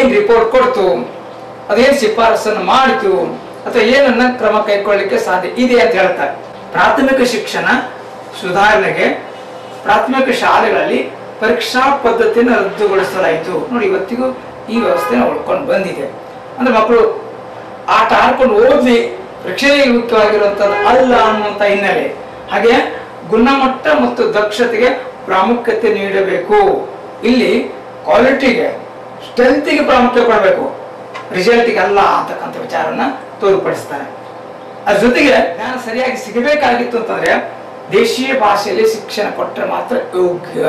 ಏನ್ ರಿಪೋರ್ಟ್ ಕೊಡ್ತು ಅದೇನ್ ಶಿಫಾರಸನ್ನು ಮಾಡಿತು ಅಥವಾ ಏನನ್ನ ಕ್ರಮ ಕೈಗೊಳ್ಳಿಕ್ಕೆ ಸಾಧ್ಯ ಇದೆ ಅಂತ ಹೇಳ್ತಾರೆ ಪ್ರಾಥಮಿಕ ಶಿಕ್ಷಣ ಸುಧಾರಣೆಗೆ ಪ್ರಾಥಮಿಕ ಶಾಲೆಗಳಲ್ಲಿ ಪರೀಕ್ಷಾ ಪದ್ಧತಿಯನ್ನು ರದ್ದುಗೊಳಿಸಲಾಯಿತು ನೋಡಿ ಇವತ್ತಿಗೂ ಈ ವ್ಯವಸ್ಥೆ ಉಳ್ಕೊಂಡು ಬಂದಿದೆ ಅಂದ್ರೆ ಮಕ್ಕಳು ಆಟ ಆಡ್ಕೊಂಡು ಓದ್ಲಿ ಪರೀಕ್ಷೆಗೆ ಮುಖ್ಯವಾಗಿರುವಂಥದ್ದು ಅಲ್ಲ ಅನ್ನುವಂಥ ಹಿನ್ನೆಲೆ ಹಾಗೆ ಗುಣಮಟ್ಟ ಮತ್ತು ದಕ್ಷತೆಗೆ ಪ್ರಾಮುಖ್ಯತೆ ನೀಡಬೇಕು ಇಲ್ಲಿ ಕ್ವಾಲಿಟಿಗೆ ಸ್ಟ್ರೆಂತಿಗೆ ಪ್ರಾಮುಖ್ಯ ಕೊಡಬೇಕು ರಿಸಲ್ಟಿಗೆ ಅಲ್ಲ ಅಂತಕ್ಕಂಥ ವಿಚಾರನ ತೋರ್ಪಡಿಸ್ತಾರೆ ಅದ್ರ ಜೊತೆಗೆ ಜ್ಞಾನ ಸರಿಯಾಗಿ ಸಿಗಬೇಕಾಗಿತ್ತು ಅಂತಂದ್ರೆ ದೇಶೀಯ ಭಾಷೆಯಲ್ಲಿ ಶಿಕ್ಷಣ ಕೊಟ್ಟರೆ ಮಾತ್ರ ಯೋಗ್ಯ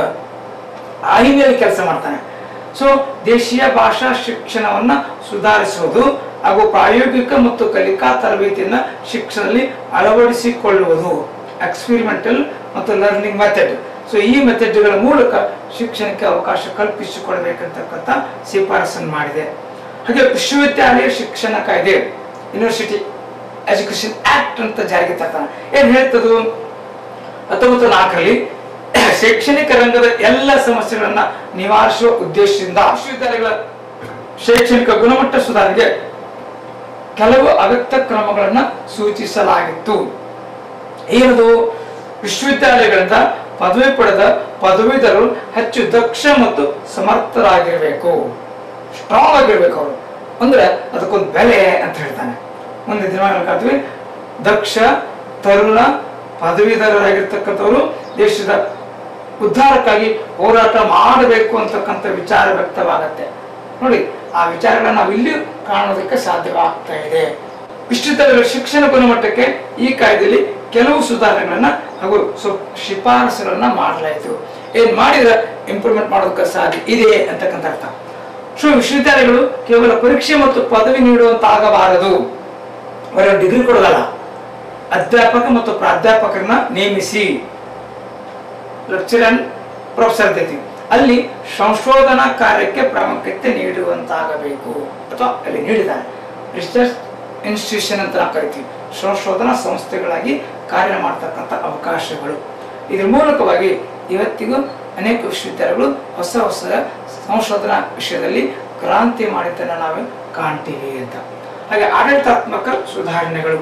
ಆ ಹಿನ್ನೆಲೆ ಕೆಲಸ ಮಾಡ್ತಾನೆ ಸೊ ದೇಶೀಯ ಭಾಷಾ ಶಿಕ್ಷಣವನ್ನ ಸುಧಾರಿಸುವುದು ಹಾಗೂ ಪ್ರಾಯೋಗಿಕ ಮತ್ತು ಕಲಿಕಾ ತರಬೇತಿಯನ್ನ ಶಿಕ್ಷಣದಲ್ಲಿ ಅಳವಡಿಸಿಕೊಳ್ಳುವುದು ಎಕ್ಸ್ಪಿರಿಮೆಂಟಲ್ ಮತ್ತು ಲರ್ನಿಂಗ್ ಮೆಥಡ್ ಸೊ ಈ ಮೆಥಡ್ಗಳ ಮೂಲಕ ಶಿಕ್ಷಣಕ್ಕೆ ಅವಕಾಶ ಕಲ್ಪಿಸಿಕೊಳ್ಬೇಕಂತಕ್ಕಂಥ ಶಿಫಾರಸನ್ನು ಮಾಡಿದೆ ಹಾಗೆ ವಿಶ್ವವಿದ್ಯಾಲಯ ಶಿಕ್ಷಣ ಕಾಯ್ದೆ ಯೂನಿವರ್ಸಿಟಿ ಎಜುಕೇಶನ್ ಆಕ್ಟ್ ಅಂತ ಜಾರಿಗೆ ತರ್ತಾನೆ ಏನ್ ಹೇಳ್ತದು ಹತ್ತೊಂಬತ್ತು ನಾಲ್ಕರಲ್ಲಿ ಶೈಕ್ಷಣಿಕ ರಂಗದ ಎಲ್ಲ ಸಮಸ್ಯೆಗಳನ್ನ ನಿವಾರಿಸುವ ಉದ್ದೇಶದಿಂದ ವಿಶ್ವವಿದ್ಯಾಲಯಗಳ ಶೈಕ್ಷಣಿಕ ಗುಣಮಟ್ಟ ಸುಧಾರಣೆಗೆ ಕೆಲವು ಅಗತ್ಯ ಕ್ರಮಗಳನ್ನ ಸೂಚಿಸಲಾಗಿತ್ತು ಏನದು ವಿಶ್ವವಿದ್ಯಾಲಯಗಳಿಂದ ಪದವಿ ಪಡೆದ ಪದವೀಧರರು ಹೆಚ್ಚು ದಕ್ಷ ಮತ್ತು ಸಮರ್ಥರಾಗಿರ್ಬೇಕು ಸ್ಟ್ರಾಂಗ್ ಆಗಿರ್ಬೇಕು ಅವರು ಅಂದ್ರೆ ಅದಕ್ಕೊಂದು ಬೆಲೆ ಅಂತ ಹೇಳ್ತಾನೆ ಮುಂದೆ ದಿನಗಳಲ್ಲಿ ಕಾಣ್ತೀವಿ ದಕ್ಷ ತರುಣ ಪದವೀಧರರಾಗಿರ್ತಕ್ಕಂಥವರು ದೇಶದ ಉದ್ಧಾರಕ್ಕಾಗಿ ಹೋರಾಟ ಮಾಡಬೇಕು ಅಂತಕ್ಕಂಥ ವಿಚಾರ ವ್ಯಕ್ತವಾಗತ್ತೆ ನೋಡಿ ಆ ವಿಚಾರಗಳನ್ನ ನಾವು ಇಲ್ಲಿ ಕಾಣೋದಕ್ಕೆ ಸಾಧ್ಯವಾಗ್ತಾ ಇದೆ ವಿಶ್ವವಿದ್ಯಾಲಯಗಳ ಶಿಕ್ಷಣ ಗುಣಮಟ್ಟಕ್ಕೆ ಈ ಕಾಯ್ದೆಯಲ್ಲಿ ಕೆಲವು ಸುಧಾರಣೆಗಳನ್ನ ಹಾಗೂ ಸ್ವ- ಶಿಫಾರಸುಗಳನ್ನ ಮಾಡಲಾಯಿತು ಏನ್ ಮಾಡಿದ್ರೆ ಇಂಪ್ರೂವ್ಮೆಂಟ್ ಮಾಡೋದಕ್ಕೆ ಸಾಧ್ಯ ಇದೆ ಅಂತಕ್ಕಂಥ ಅರ್ಥ ಸೊ ವಿಶ್ವವಿದ್ಯಾಲಯಗಳು ಕೇವಲ ಪರೀಕ್ಷೆ ಮತ್ತು ಪದವಿ ನೀಡುವಂತ ಆಗಬಾರದು ಅವರ ಡಿಗ್ರಿ ಕೊಡೋದಲ್ಲ ಅಧ್ಯಾಪಕ ಮತ್ತು ಪ್ರಾಧ್ಯಾಪಕರನ್ನ ನೇಮಿಸಿ ಲೆಕ್ಚರ್ ಅಂಡ್ ಪ್ರೊಫೆಸರ್ ಇರ್ತೈತಿ ಅಲ್ಲಿ ಸಂಶೋಧನಾ ಕಾರ್ಯಕ್ಕೆ ಪ್ರಾಮುಖ್ಯತೆ ನೀಡುವಂತಾಗಬೇಕು ಅಥವಾ ಅಲ್ಲಿ ನೀಡಿದ್ದಾರೆ ರಿಸರ್ಚ್ ಇನ್ಸ್ಟಿಟ್ಯೂಷನ್ ಅಂತ ನಾವು ಕರಿತೀವಿ ಸಂಶೋಧನಾ ಸಂಸ್ಥೆಗಳಾಗಿ ಕಾರ್ಯ ಮಾಡ್ತಕ್ಕಂಥ ಅವಕಾಶಗಳು ಇದ್ರ ಮೂಲಕವಾಗಿ ಇವತ್ತಿಗೂ ಅನೇಕ ವಿಶ್ವವಿದ್ಯಾಲಯಗಳು ಹೊಸ ಹೊಸ ಸಂಶೋಧನಾ ವಿಷಯದಲ್ಲಿ ಕ್ರಾಂತಿ ಮಾಡಿದ್ದನ್ನು ನಾವು ಕಾಣ್ತೀವಿ ಅಂತ ಹಾಗೆ ಆಡಳಿತಾತ್ಮಕ ಸುಧಾರಣೆಗಳು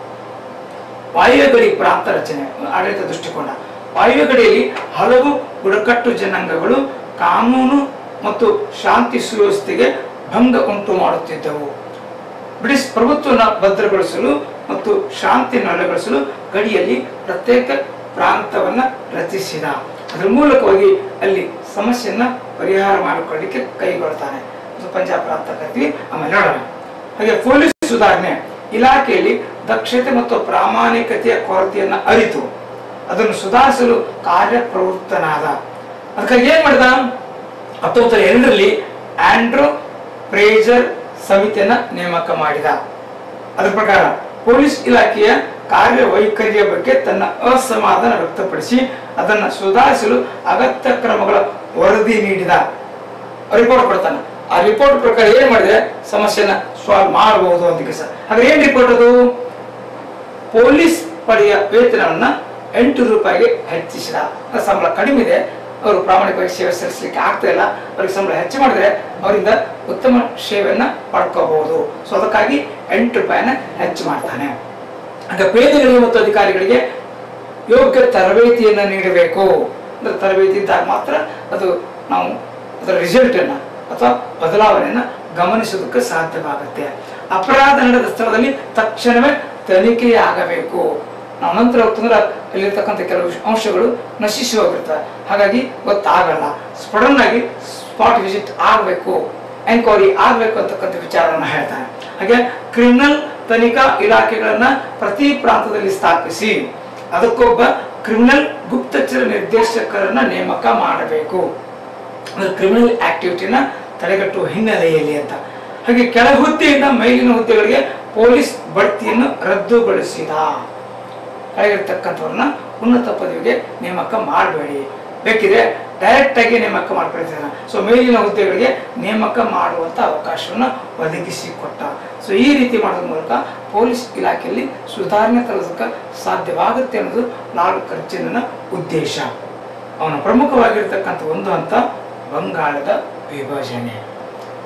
ವಾಯುವ್ಯ ಗಡಿ ಪ್ರಾಂತ ರಚನೆ ಆಡಳಿತ ದೃಷ್ಟಿಕೋನ ವಾಯುವ್ಯ ಗಡಿಯಲ್ಲಿ ಹಲವು ಬುಡಕಟ್ಟು ಜನಾಂಗಗಳು ಕಾನೂನು ಮತ್ತು ಶಾಂತಿ ಸುವ್ಯವಸ್ಥೆಗೆ ಭಂಗ ಉಂಟು ಮಾಡುತ್ತಿದ್ದವು ಬ್ರಿಟಿಷ್ ಪ್ರಭುತ್ವನ ಭದ್ರಗೊಳಿಸಲು ಮತ್ತು ಶಾಂತಿ ನೆಲೆಗೊಳಿಸಲು ಗಡಿಯಲ್ಲಿ ಪ್ರತ್ಯೇಕ ಪ್ರಾಂತವನ್ನ ರಚಿಸಿದ ಅದರ ಮೂಲಕವಾಗಿ ಅಲ್ಲಿ ಸಮಸ್ಯೆಯನ್ನ ಪರಿಹಾರ ಮಾಡಿಕೊಳ್ಳಿಕ್ಕೆ ಕೈಗೊಳ್ತಾನೆ ಅದು ಪಂಜಾಬ್ ಪ್ರಾಂತ ಕರಿತೀವಿ ಆಮೇಲೆ ನೋಡೋಣ ಹಾಗೆ ಪೊಲೀಸ್ ಸುಧಾರಣೆ ಇಲಾಖೆಯಲ್ಲಿ ದಕ್ಷತೆ ಮತ್ತು ಪ್ರಾಮಾಣಿಕತೆಯ ಕೊರತೆಯನ್ನ ಅರಿತು ಅದನ್ನು ಸುಧಾರಿಸಲು ಕಾರ್ಯಪ್ರವೃತ್ತನಾದ ಅದಕ್ಕಾಗಿ ಏನ್ ಮಾಡಿದ ಹತ್ತೊಂಬತ್ತು ಎರಡರಲ್ಲಿ ಆಂಡ್ರೋ ಪ್ರೇಜರ್ ಸಮಿತಿಯನ್ನ ನೇಮಕ ಮಾಡಿದ ಅದರ ಪ್ರಕಾರ ಪೊಲೀಸ್ ಇಲಾಖೆಯ ಕಾರ್ಯವೈಖರಿಯ ಬಗ್ಗೆ ತನ್ನ ಅಸಮಾಧಾನ ವ್ಯಕ್ತಪಡಿಸಿ ಅದನ್ನ ಸುಧಾರಿಸಲು ಅಗತ್ಯ ಕ್ರಮಗಳ ವರದಿ ನೀಡಿದ ರಿಪೋರ್ಟ್ ಕೊಡ್ತಾನೆ ಆ ರಿಪೋರ್ಟ್ ಪ್ರಕಾರ ಏನ್ ಮಾಡಿದ್ರೆ ಸಮಸ್ಯೆನ ಸಾಲ್ವ್ ಮಾಡಬಹುದು ಅಂತ ಕೆಲಸ ಹಾಗಾದ್ರೆ ಏನ್ ರಿಪೋರ್ಟ್ ಅದು ಪೊಲೀಸ್ ಪಡೆಯ ವೇತನವನ್ನ ಎಂಟು ರೂಪಾಯಿಗೆ ಹೆಚ್ಚಿಸಿದ ಅಂದ್ರೆ ಸಂಬಳ ಕಡಿಮೆ ಇದೆ ಅವರು ಪ್ರಾಮಾಣಿಕವಾಗಿ ಸೇವೆ ಸಲ್ಲಿಸಲಿಕ್ಕೆ ಆಗ್ತಾ ಇಲ್ಲ ಅವ್ರಿಗೆ ಸಂಬಳ ಹೆಚ್ಚು ಮಾಡಿದ್ರೆ ಅವರಿಂದ ಉತ್ತಮ ಸೇವೆಯನ್ನ ಪಡ್ಕೋಬಹುದು ಸೊ ಅದಕ್ಕಾಗಿ ಎಂಟು ರೂಪಾಯಿನ ಹೆಚ್ಚು ಮಾಡ್ತಾನೆ ಆಗ ಪೇದೆಗಳಿಗೆ ಮತ್ತು ಅಧಿಕಾರಿಗಳಿಗೆ ಯೋಗ್ಯ ತರಬೇತಿಯನ್ನು ನೀಡಬೇಕು ಅಂದ್ರೆ ತರಬೇತಿ ಇದ್ದಾಗ ಮಾತ್ರ ಅದು ನಾವು ಅದರ ರಿಸಲ್ಟ್ ಅನ್ನ ಅಥವಾ ಬದಲಾವಣೆಯನ್ನ ಗಮನಿಸೋದಕ್ಕೆ ಸಾಧ್ಯವಾಗುತ್ತೆ ಅಪರಾಧ ನಡೆದ ಸ್ಥಳದಲ್ಲಿ ತಕ್ಷಣವೇ ತನಿಖೆಯಾಗಬೇಕು ನಾವು ನಂತರ ಹೋಗ್ತಂದ್ರೆ ಅಲ್ಲಿರ್ತಕ್ಕಂಥ ಕೆಲವು ಅಂಶಗಳು ನಶಿಸಿ ಹೋಗಿರ್ತವೆ ಹಾಗಾಗಿ ಗೊತ್ತಾಗಲ್ಲ ಸಡನ್ ಆಗಿ ಸ್ಪಾಟ್ ವಿಸಿಟ್ ಆಗಬೇಕು ಎನ್ಕ್ವೈರಿ ಆಗಬೇಕು ಅಂತಕ್ಕಂಥ ವಿಚಾರವನ್ನು ಹೇಳ್ತಾನೆ ಹಾಗೆ ಕ್ರಿಮಿನಲ್ ತನಿಖಾ ಇಲಾಖೆಗಳನ್ನ ಪ್ರತಿ ಪ್ರಾಂತದಲ್ಲಿ ಸ್ಥಾಪಿಸಿ ಅದಕ್ಕೊಬ್ಬ ಕ್ರಿಮಿನಲ್ ಗುಪ್ತಚರ ನಿರ್ದೇಶಕರನ್ನ ನೇಮಕ ಮಾಡಬೇಕು ಅಂದ್ರೆ ಕ್ರಿಮಿನಲ್ ಆಕ್ಟಿವಿಟಿನ ತಡೆಗಟ್ಟುವ ಹಿನ್ನೆಲೆಯಲ್ಲಿ ಅಂತ ಹಾಗೆ ಕೆಳ ಹುದ್ದೆಯಿಂದ ಮೇಲಿನ ಹುದ್ದೆಗಳಿಗೆ ಪೊಲೀಸ್ ಬಡ್ತಿಯನ್ನು ರದ್ದುಗೊಳಿಸಿದ ಕೆಳಗಿರ್ತಕ್ಕಂಥವ್ರನ್ನ ಉನ್ನತ ಪದವಿಗೆ ನೇಮಕ ಮಾಡಬೇಡಿ ಬೇಕಿದ್ರೆ ಡೈರೆಕ್ಟ್ ಆಗಿ ನೇಮಕ ಮಾಡ್ಕೊಳ್ತಿದ್ದಾನೆ ಸೊ ಮೇಲಿನ ಹುದ್ದೆಗಳಿಗೆ ನೇಮಕ ಮಾಡುವಂತ ಅವಕಾಶವನ್ನ ಒದಗಿಸಿಕೊಟ್ಟ ಸೊ ಈ ರೀತಿ ಮಾಡೋದ್ರ ಮೂಲಕ ಪೊಲೀಸ್ ಇಲಾಖೆಯಲ್ಲಿ ಸುಧಾರಣೆ ತರೋದಕ್ಕೆ ಸಾಧ್ಯವಾಗುತ್ತೆ ಅನ್ನೋದು ಲಾಲ್ ಕರ್ಜನನ ಉದ್ದೇಶ ಅವನ ಪ್ರಮುಖವಾಗಿರ್ತಕ್ಕಂಥ ಒಂದು ಹಂತ ಬಂಗಾಳದ ವಿಭಜನೆ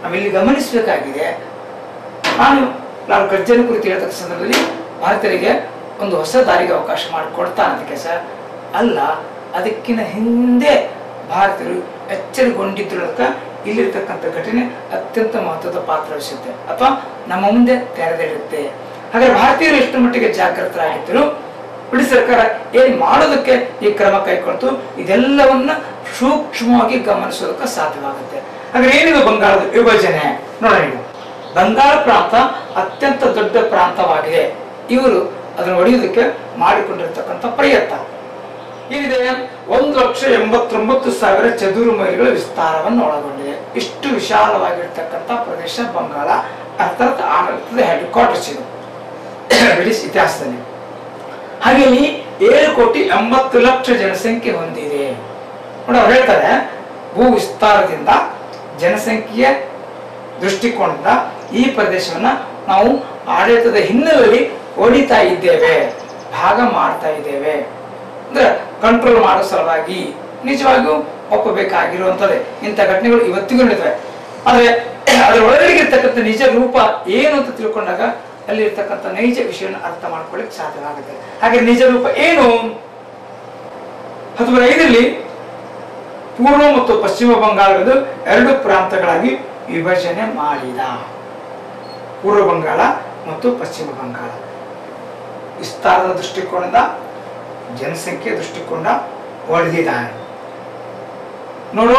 ನಾವಿಲ್ಲಿ ಗಮನಿಸಬೇಕಾಗಿದೆ ನಾನು ನಾನು ಗರ್ಜನ ಕುರಿತು ಹೇಳ್ತಕ್ಕ ಸಂದರ್ಭದಲ್ಲಿ ಭಾರತೀಯರಿಗೆ ಒಂದು ಹೊಸ ದಾರಿಗೆ ಅವಕಾಶ ಮಾಡಿಕೊಡ್ತಾ ಅದಕ್ಕೆ ಸರ್ ಅಲ್ಲ ಅದಕ್ಕಿಂತ ಹಿಂದೆ ಭಾರತೀಯರು ಎಚ್ಚರಗೊಂಡಿದ್ದರೊಳಕ ಇಲ್ಲಿರ್ತಕ್ಕಂಥ ಘಟನೆ ಅತ್ಯಂತ ಮಹತ್ವದ ಪಾತ್ರ ವಹಿಸುತ್ತೆ ಅಥವಾ ನಮ್ಮ ಮುಂದೆ ತೆರೆದಿರುತ್ತೆ ಹಾಗಾದ್ರೆ ಭಾರತೀಯರು ಎಷ್ಟು ಮಟ್ಟಿಗೆ ಜಾಗೃತರಾಗಿದ್ದರು ಬ್ರಿಟಿಷ್ ಸರ್ಕಾರ ಏನ್ ಮಾಡೋದಕ್ಕೆ ಈ ಕ್ರಮ ಕೈಗೊಳ್ತು ಇದೆಲ್ಲವನ್ನ ಸೂಕ್ಷ್ಮವಾಗಿ ಗಮನಿಸೋದಕ್ಕೆ ಸಾಧ್ಯವಾಗುತ್ತೆ ಹಾಗಾದ್ರೆ ಏನಿದು ಬಂಗಾಳದ ವಿಭಜನೆ ನೋಡೋಣ ಈಗ. ಬಂಗಾಳ ಪ್ರಾಂತ ಅತ್ಯಂತ ದೊಡ್ಡ ಪ್ರಾಂತವಾಗಿದೆ ಇವರು ಅದನ್ನು ಒಡೆಯುವುದಕ್ಕೆ ಮಾಡಿಕೊಂಡಿರ್ತಕ್ಕಂಥ ಪ್ರಯತ್ನ ಏನಿದೆ ಒಂದು ಲಕ್ಷ ಎಂಬತ್ತೊಂಬತ್ತು ಸಾವಿರ ಚದುರು ಮೈಲಿಗಳ ವಿಸ್ತಾರವನ್ನು ಒಳಗೊಂಡಿದೆ ಇಷ್ಟು ವಿಶಾಲವಾಗಿರ್ತಕ್ಕಂಥ ಪ್ರದೇಶ ಬಂಗಾಳ ಅರ್ಥಾತ್ ಆಡಳಿತದ ಹೆಡ್ ಕ್ವಾರ್ಟರ್ಸ್ ಇದು ಬ್ರಿಟಿಷ್ ಇತಿಹಾಸದಲ್ಲಿ ಹಾಗೆ ಇಲ್ಲಿ ಏಳು ಕೋಟಿ ಎಂಬತ್ತು ಲಕ್ಷ ಜನಸಂಖ್ಯೆ ಹೊಂದಿದೆ ನೋಡಿ ಅವ್ರು ಹೇಳ್ತಾರೆ ಭೂ ವಿಸ್ತಾರದಿಂದ ಜನಸಂಖ್ಯೆಯ ದೃಷ್ಟಿಕೋನದಿಂದ ಈ ಪ್ರದೇಶವನ್ನ ನಾವು ಆಡಳಿತದ ಹಿನ್ನೆಲೆಯಲ್ಲಿ ಹೊಡಿತಾ ಇದ್ದೇವೆ ಭಾಗ ಮಾಡ್ತಾ ಇದ್ದೇವೆ ಅಂದ್ರೆ ಕಂಟ್ರೋಲ್ ಮಾಡೋ ಸಲುವಾಗಿ ನಿಜವಾಗಿಯೂ ಒಪ್ಪಬೇಕಾಗಿರುವಂತದ್ದೇ ಇಂಥ ಘಟನೆಗಳು ಇವತ್ತಿಗೂ ನಡೀತವೆ ಆದ್ರೆ ಅದರ ಒಳಗಡೆ ಇರ್ತಕ್ಕಂಥ ನಿಜ ರೂಪ ಏನು ಅಂತ ತಿಳ್ಕೊಂಡಾಗ ಅಲ್ಲಿ ಇರ್ತಕ್ಕಂಥ ನೈಜ ವಿಷಯವನ್ನು ಅರ್ಥ ಮಾಡ್ಕೊಳ್ಳಿಕ್ಕೆ ಸಾಧ್ಯವಾಗುತ್ತೆ ಹಾಗೆ ನಿಜ ರೂಪ ಏನು ಹತ್ತೊಂಬತ್ತು ಐದರಲ್ಲಿ ಪೂರ್ವ ಮತ್ತು ಪಶ್ಚಿಮ ಬಂಗಾಳಗಳು ಎರಡು ಪ್ರಾಂತಗಳಾಗಿ ವಿಭಜನೆ ಮಾಡಿದ ಪೂರ್ವ ಬಂಗಾಳ ಮತ್ತು ಪಶ್ಚಿಮ ಬಂಗಾಳ ವಿಸ್ತಾರದ ದೃಷ್ಟಿಕೋನದ ಜನಸಂಖ್ಯೆ ದೃಷ್ಟಿಕೋನ ಒಡೆದಿದ್ದಾನೆ ನೋಡು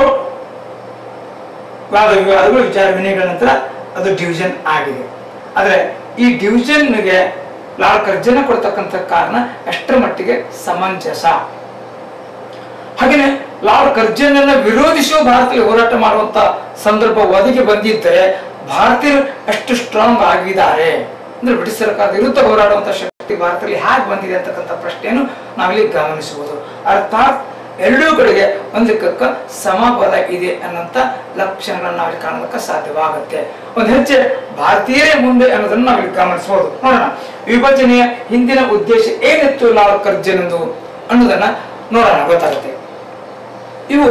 ವಾದ ವಿವಾದಗಳು ವಿಚಾರ ವಿನಿಮಯಗಳ ನಂತರ ಅದು ಡಿವಿಷನ್ ಆಗಿದೆ ಆದ್ರೆ ಈ ಡಿವಿಷನ್ಗೆ ಲಾಲ್ ಕರ್ಜನ ಕೊಡ್ತಕ್ಕಂಥ ಕಾರಣ ಎಷ್ಟರ ಮಟ್ಟಿಗೆ ಸಮಂಜಸ ಹಾಗೇನೆ ಲಾರ್ಡ್ ಕರ್ಜನನ್ನ ವಿರೋಧಿಸುವ ಭಾರತದಲ್ಲಿ ಹೋರಾಟ ಮಾಡುವಂತ ಸಂದರ್ಭ ಒದಗಿ ಬಂದಿದ್ದರೆ ಭಾರತೀಯರು ಎಷ್ಟು ಸ್ಟ್ರಾಂಗ್ ಆಗಿದ್ದಾರೆ ಅಂದ್ರೆ ಬ್ರಿಟಿಷ್ ಸರ್ಕಾರದ ವಿರುದ್ಧ ಹೋರಾಡುವಂತ ಶಕ್ತಿ ಭಾರತದಲ್ಲಿ ಹೇಗೆ ಬಂದಿದೆ ಅಂತಕ್ಕಂಥ ಪ್ರಶ್ನೆಯನ್ನು ನಾವಿಲ್ಲಿ ಗಮನಿಸಬಹುದು ಅರ್ಥಾತ್ ಎರಡೂ ಕಡೆಗೆ ಒಂದಕ್ಕ ಸಮಬಲ ಇದೆ ಅನ್ನೋಂಥ ಲಕ್ಷಣಗಳನ್ನ ನಾವಿಲ್ಲಿ ಕಾಣೋದಕ್ಕೆ ಸಾಧ್ಯವಾಗುತ್ತೆ ಒಂದು ಹೆಜ್ಜೆ ಭಾರತೀಯರೇ ಮುಂದೆ ಅನ್ನೋದನ್ನ ನಾವಿಲ್ಲಿ ಗಮನಿಸಬಹುದು ನೋಡೋಣ ವಿಭಜನೆಯ ಹಿಂದಿನ ಉದ್ದೇಶ ಏನಿತ್ತು ಲಾರ್ಡ್ ಕರ್ಜನದು ಅನ್ನೋದನ್ನ ನೋಡೋಣ ಗೊತ್ತಾಗುತ್ತೆ ಇವು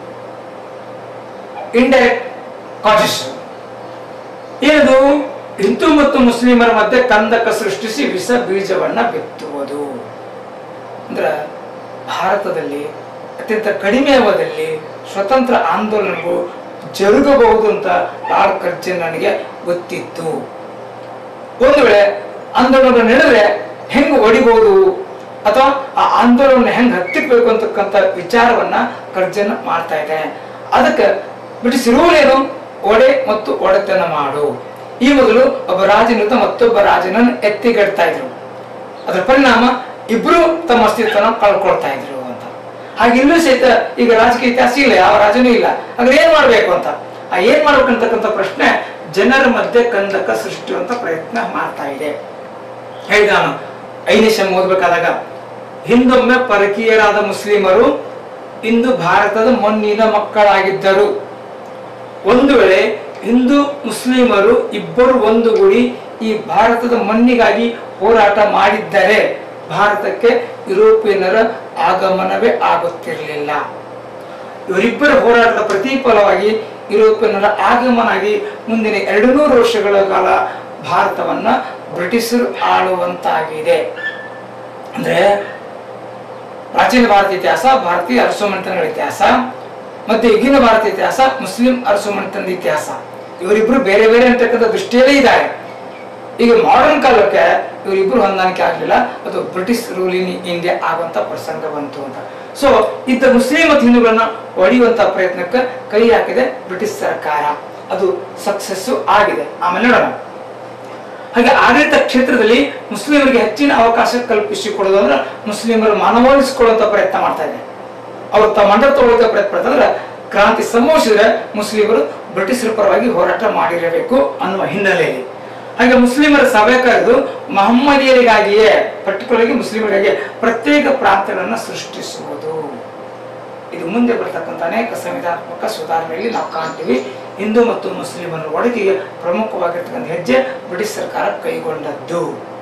ಇಂಡೈರೆಕ್ಟ್ ಕಾಜಸ್ ಏನದು ಹಿಂದೂ ಮತ್ತು ಮುಸ್ಲಿಮರ ಮಧ್ಯೆ ಕಂದಕ ಸೃಷ್ಟಿಸಿ ವಿಷ ಬೀಜವನ್ನ ಬಿತ್ತುವುದು ಅಂದ್ರ ಭಾರತದಲ್ಲಿ ಅತ್ಯಂತ ಕಡಿಮೆ ಅವಧಿಯಲ್ಲಿ ಸ್ವತಂತ್ರ ಆಂದೋಲನವು ಜರುಗಬಹುದು ಅಂತ ಲಾರ್ಡ್ ಕರ್ಜನ್ ನನಗೆ ಗೊತ್ತಿತ್ತು ಒಂದು ವೇಳೆ ಆಂದೋಲನ ನಡೆದ್ರೆ ಹೆಂಗ್ ಹೊಡಿಬಹುದು ಅಥವಾ ಆ ಆಂದೋಲನ ಹೆಂಗ್ ಹತ್ತಿಕ್ಬೇಕು ಅಂತಕ್ಕಂಥ ವಿಚಾರವನ್ನ ಕರ್ಜನ್ ಮಾಡ್ತಾ ಇದ್ದಾನೆ ಅದಕ್ಕೆ ಬ್ರಿಟಿಷ್ ರೂಲ್ ಏನು ಒಡೆ ಮತ್ತು ಒಡೆತನ ಮಾಡು ಈ ಮೊದಲು ಒಬ್ಬ ರಾಜನಿಂದ ಮತ್ತೊಬ್ಬ ರಾಜನನ್ನು ಎತ್ತಿಗಡ್ತಾ ಇದ್ರು ಅದರ ಪರಿಣಾಮ ಇಬ್ರು ತಮ್ಮ ಅಸ್ತಿತ್ವನ ಕಳ್ಕೊಳ್ತಾ ಇದ್ರು ಅಂತ ಹಾಗೆ ಇಲ್ಲೂ ಸಹಿತ ಈಗ ರಾಜಕೀಯ ಇತಿಹಾಸ ಇಲ್ಲ ಯಾವ ರಾಜನೂ ಇಲ್ಲ ಹಾಗಾದ್ರೆ ಏನ್ ಮಾಡ್ಬೇಕು ಅಂತ ಆ ಏನ್ ಮಾಡ್ಬೇಕಂತಕ್ಕಂಥ ಪ್ರಶ್ನೆ ಜನರ ಮಧ್ಯೆ ಕಂದಕ ಸೃಷ್ಟಿಸುವಂತ ಪ್ರಯತ್ನ ಮಾಡ್ತಾ ಇದೆ ಹೇಳಿದ ನಾನು ಐದನೇ ಶಮ್ ಓದ್ಬೇಕಾದಾಗ ಹಿಂದೊಮ್ಮೆ ಪರಕೀಯರಾದ ಮುಸ್ಲಿಮರು ಇಂದು ಭಾರತದ ಮಣ್ಣಿನ ಮಕ್ಕಳಾಗಿದ್ದರು ಒಂದು ವೇಳೆ ಹಿಂದೂ ಮುಸ್ಲಿಮರು ಇಬ್ಬರು ಒಂದುಗೂಡಿ ಈ ಭಾರತದ ಮಣ್ಣಿಗಾಗಿ ಹೋರಾಟ ಮಾಡಿದ್ದರೆ ಭಾರತಕ್ಕೆ ಯುರೋಪಿಯನ್ನರ ಆಗಮನವೇ ಆಗುತ್ತಿರಲಿಲ್ಲ ಇವರಿಬ್ಬರ ಹೋರಾಟದ ಪ್ರತಿಫಲವಾಗಿ ಯುರೋಪಿಯನ್ನರ ಆಗಮನ ಆಗಿ ಮುಂದಿನ ಎರಡು ನೂರು ವರ್ಷಗಳ ಕಾಲ ಭಾರತವನ್ನ ಬ್ರಿಟಿಷರು ಆಳುವಂತಾಗಿದೆ ಅಂದ್ರೆ ಪ್ರಾಚೀನ ಭಾರತೀಯ ಇತಿಹಾಸ ಭಾರತೀಯ ಅರಸುಮನೆತನಗಳ ಇತಿಹಾಸ ಮತ್ತೆ ಈಗಿನ ಭಾರತೀಯ ಇತಿಹಾಸ ಮುಸ್ಲಿಂ ಅರಸುಮನೆತನದ ಇತಿಹಾಸ ಇವರಿಬ್ರು ಬೇರೆ ಬೇರೆ ಅಂತಕ್ಕಂಥ ದೃಷ್ಟಿಯಲ್ಲೇ ಇದ್ದಾರೆ ಈಗ ಮಾಡರ್ನ್ ಕಾಲಕ್ಕೆ ಇವರಿಬ್ರು ಹೊಂದಾಣಿಕೆ ಆಗಲಿಲ್ಲ ಅದು ಬ್ರಿಟಿಷ್ ರೂಲ್ ಇನ್ ಇಂಡಿಯಾ ಆಗುವಂತ ಪ್ರಸಂಗ ಬಂತು ಅಂತ ಸೊ ಇದ್ದ ಮುಸ್ಲಿಂ ಮತ್ತು ಹಿಂದೂಗಳನ್ನ ಒಡೆಯುವಂತ ಪ್ರಯತ್ನಕ್ಕೆ ಕೈ ಹಾಕಿದೆ ಬ್ರಿಟಿಷ್ ಸರ್ಕಾರ ಅದು ಸಕ್ಸಸ್ ಆಗಿದೆ ಆಮೇಲೆ ನೋಡೋಣ ಹಾಗೆ ಆಡಳಿತ ಕ್ಷೇತ್ರದಲ್ಲಿ ಮುಸ್ಲಿಮರಿಗೆ ಹೆಚ್ಚಿನ ಅವಕಾಶ ಕಲ್ಪಿಸಿಕೊಡೋದು ಅಂದ್ರೆ ಮುಸ್ಲಿಮರು ಮನವೊಲಿಸಿಕೊಳ್ಳುವಂತ ಪ್ರಯತ್ನ ಮಾಡ್ತಾ ಇದೆ ಅವರು ತಮ್ಮ ಮಂಡ ತಗೊಳ್ಳೋ ಪ್ರಯತ್ನ ಮಾಡ್ತಾರೆ ಅಂದ್ರೆ ಕ್ರಾಂತಿ ಸಂಭವಿಸಿದ್ರೆ ಮುಸ್ಲಿಮರು ಬ್ರಿಟಿಷರ ಪರವಾಗಿ ಹೋರಾಟ ಮಾಡಿರಬೇಕು ಅನ್ನುವ ಹಿನ್ನೆಲೆಯಲ್ಲಿ ಹಾಗೆ ಮುಸ್ಲಿಮರ ಸಭೆ ಕರೆದು ಮಹಮ್ಮದಿಯರಿಗಾಗಿಯೇ ಪರ್ಟಿಕ್ಯುಲರ್ಗೆ ಮುಸ್ಲಿಮರಿಗಾಗಿ ಪ್ರತ್ಯೇಕ ಪ್ರಾಂತ್ಯಗಳನ್ನ ಸೃಷ್ಟಿಸುವುದು ಇದು ಮುಂದೆ ಬರ್ತಕ್ಕಂಥ ಅನೇಕ ಸಂವಿಧಾನಾತ್ಮಕ ಸುಧಾರಣೆಯಲ್ಲಿ ನಾವು ಕಾಣ್ತೀವಿ ಹಿಂದೂ ಮತ್ತು ಮುಸ್ಲಿಮರ ಒಡಗಿಗೆ ಪ್ರಮುಖವಾಗಿರ್ತಕ್ಕಂಥ ಹೆಜ್ಜೆ ಬ್ರಿಟಿಷ್ ಸರ್ಕಾರ ಕೈಗೊಂಡದ್ದು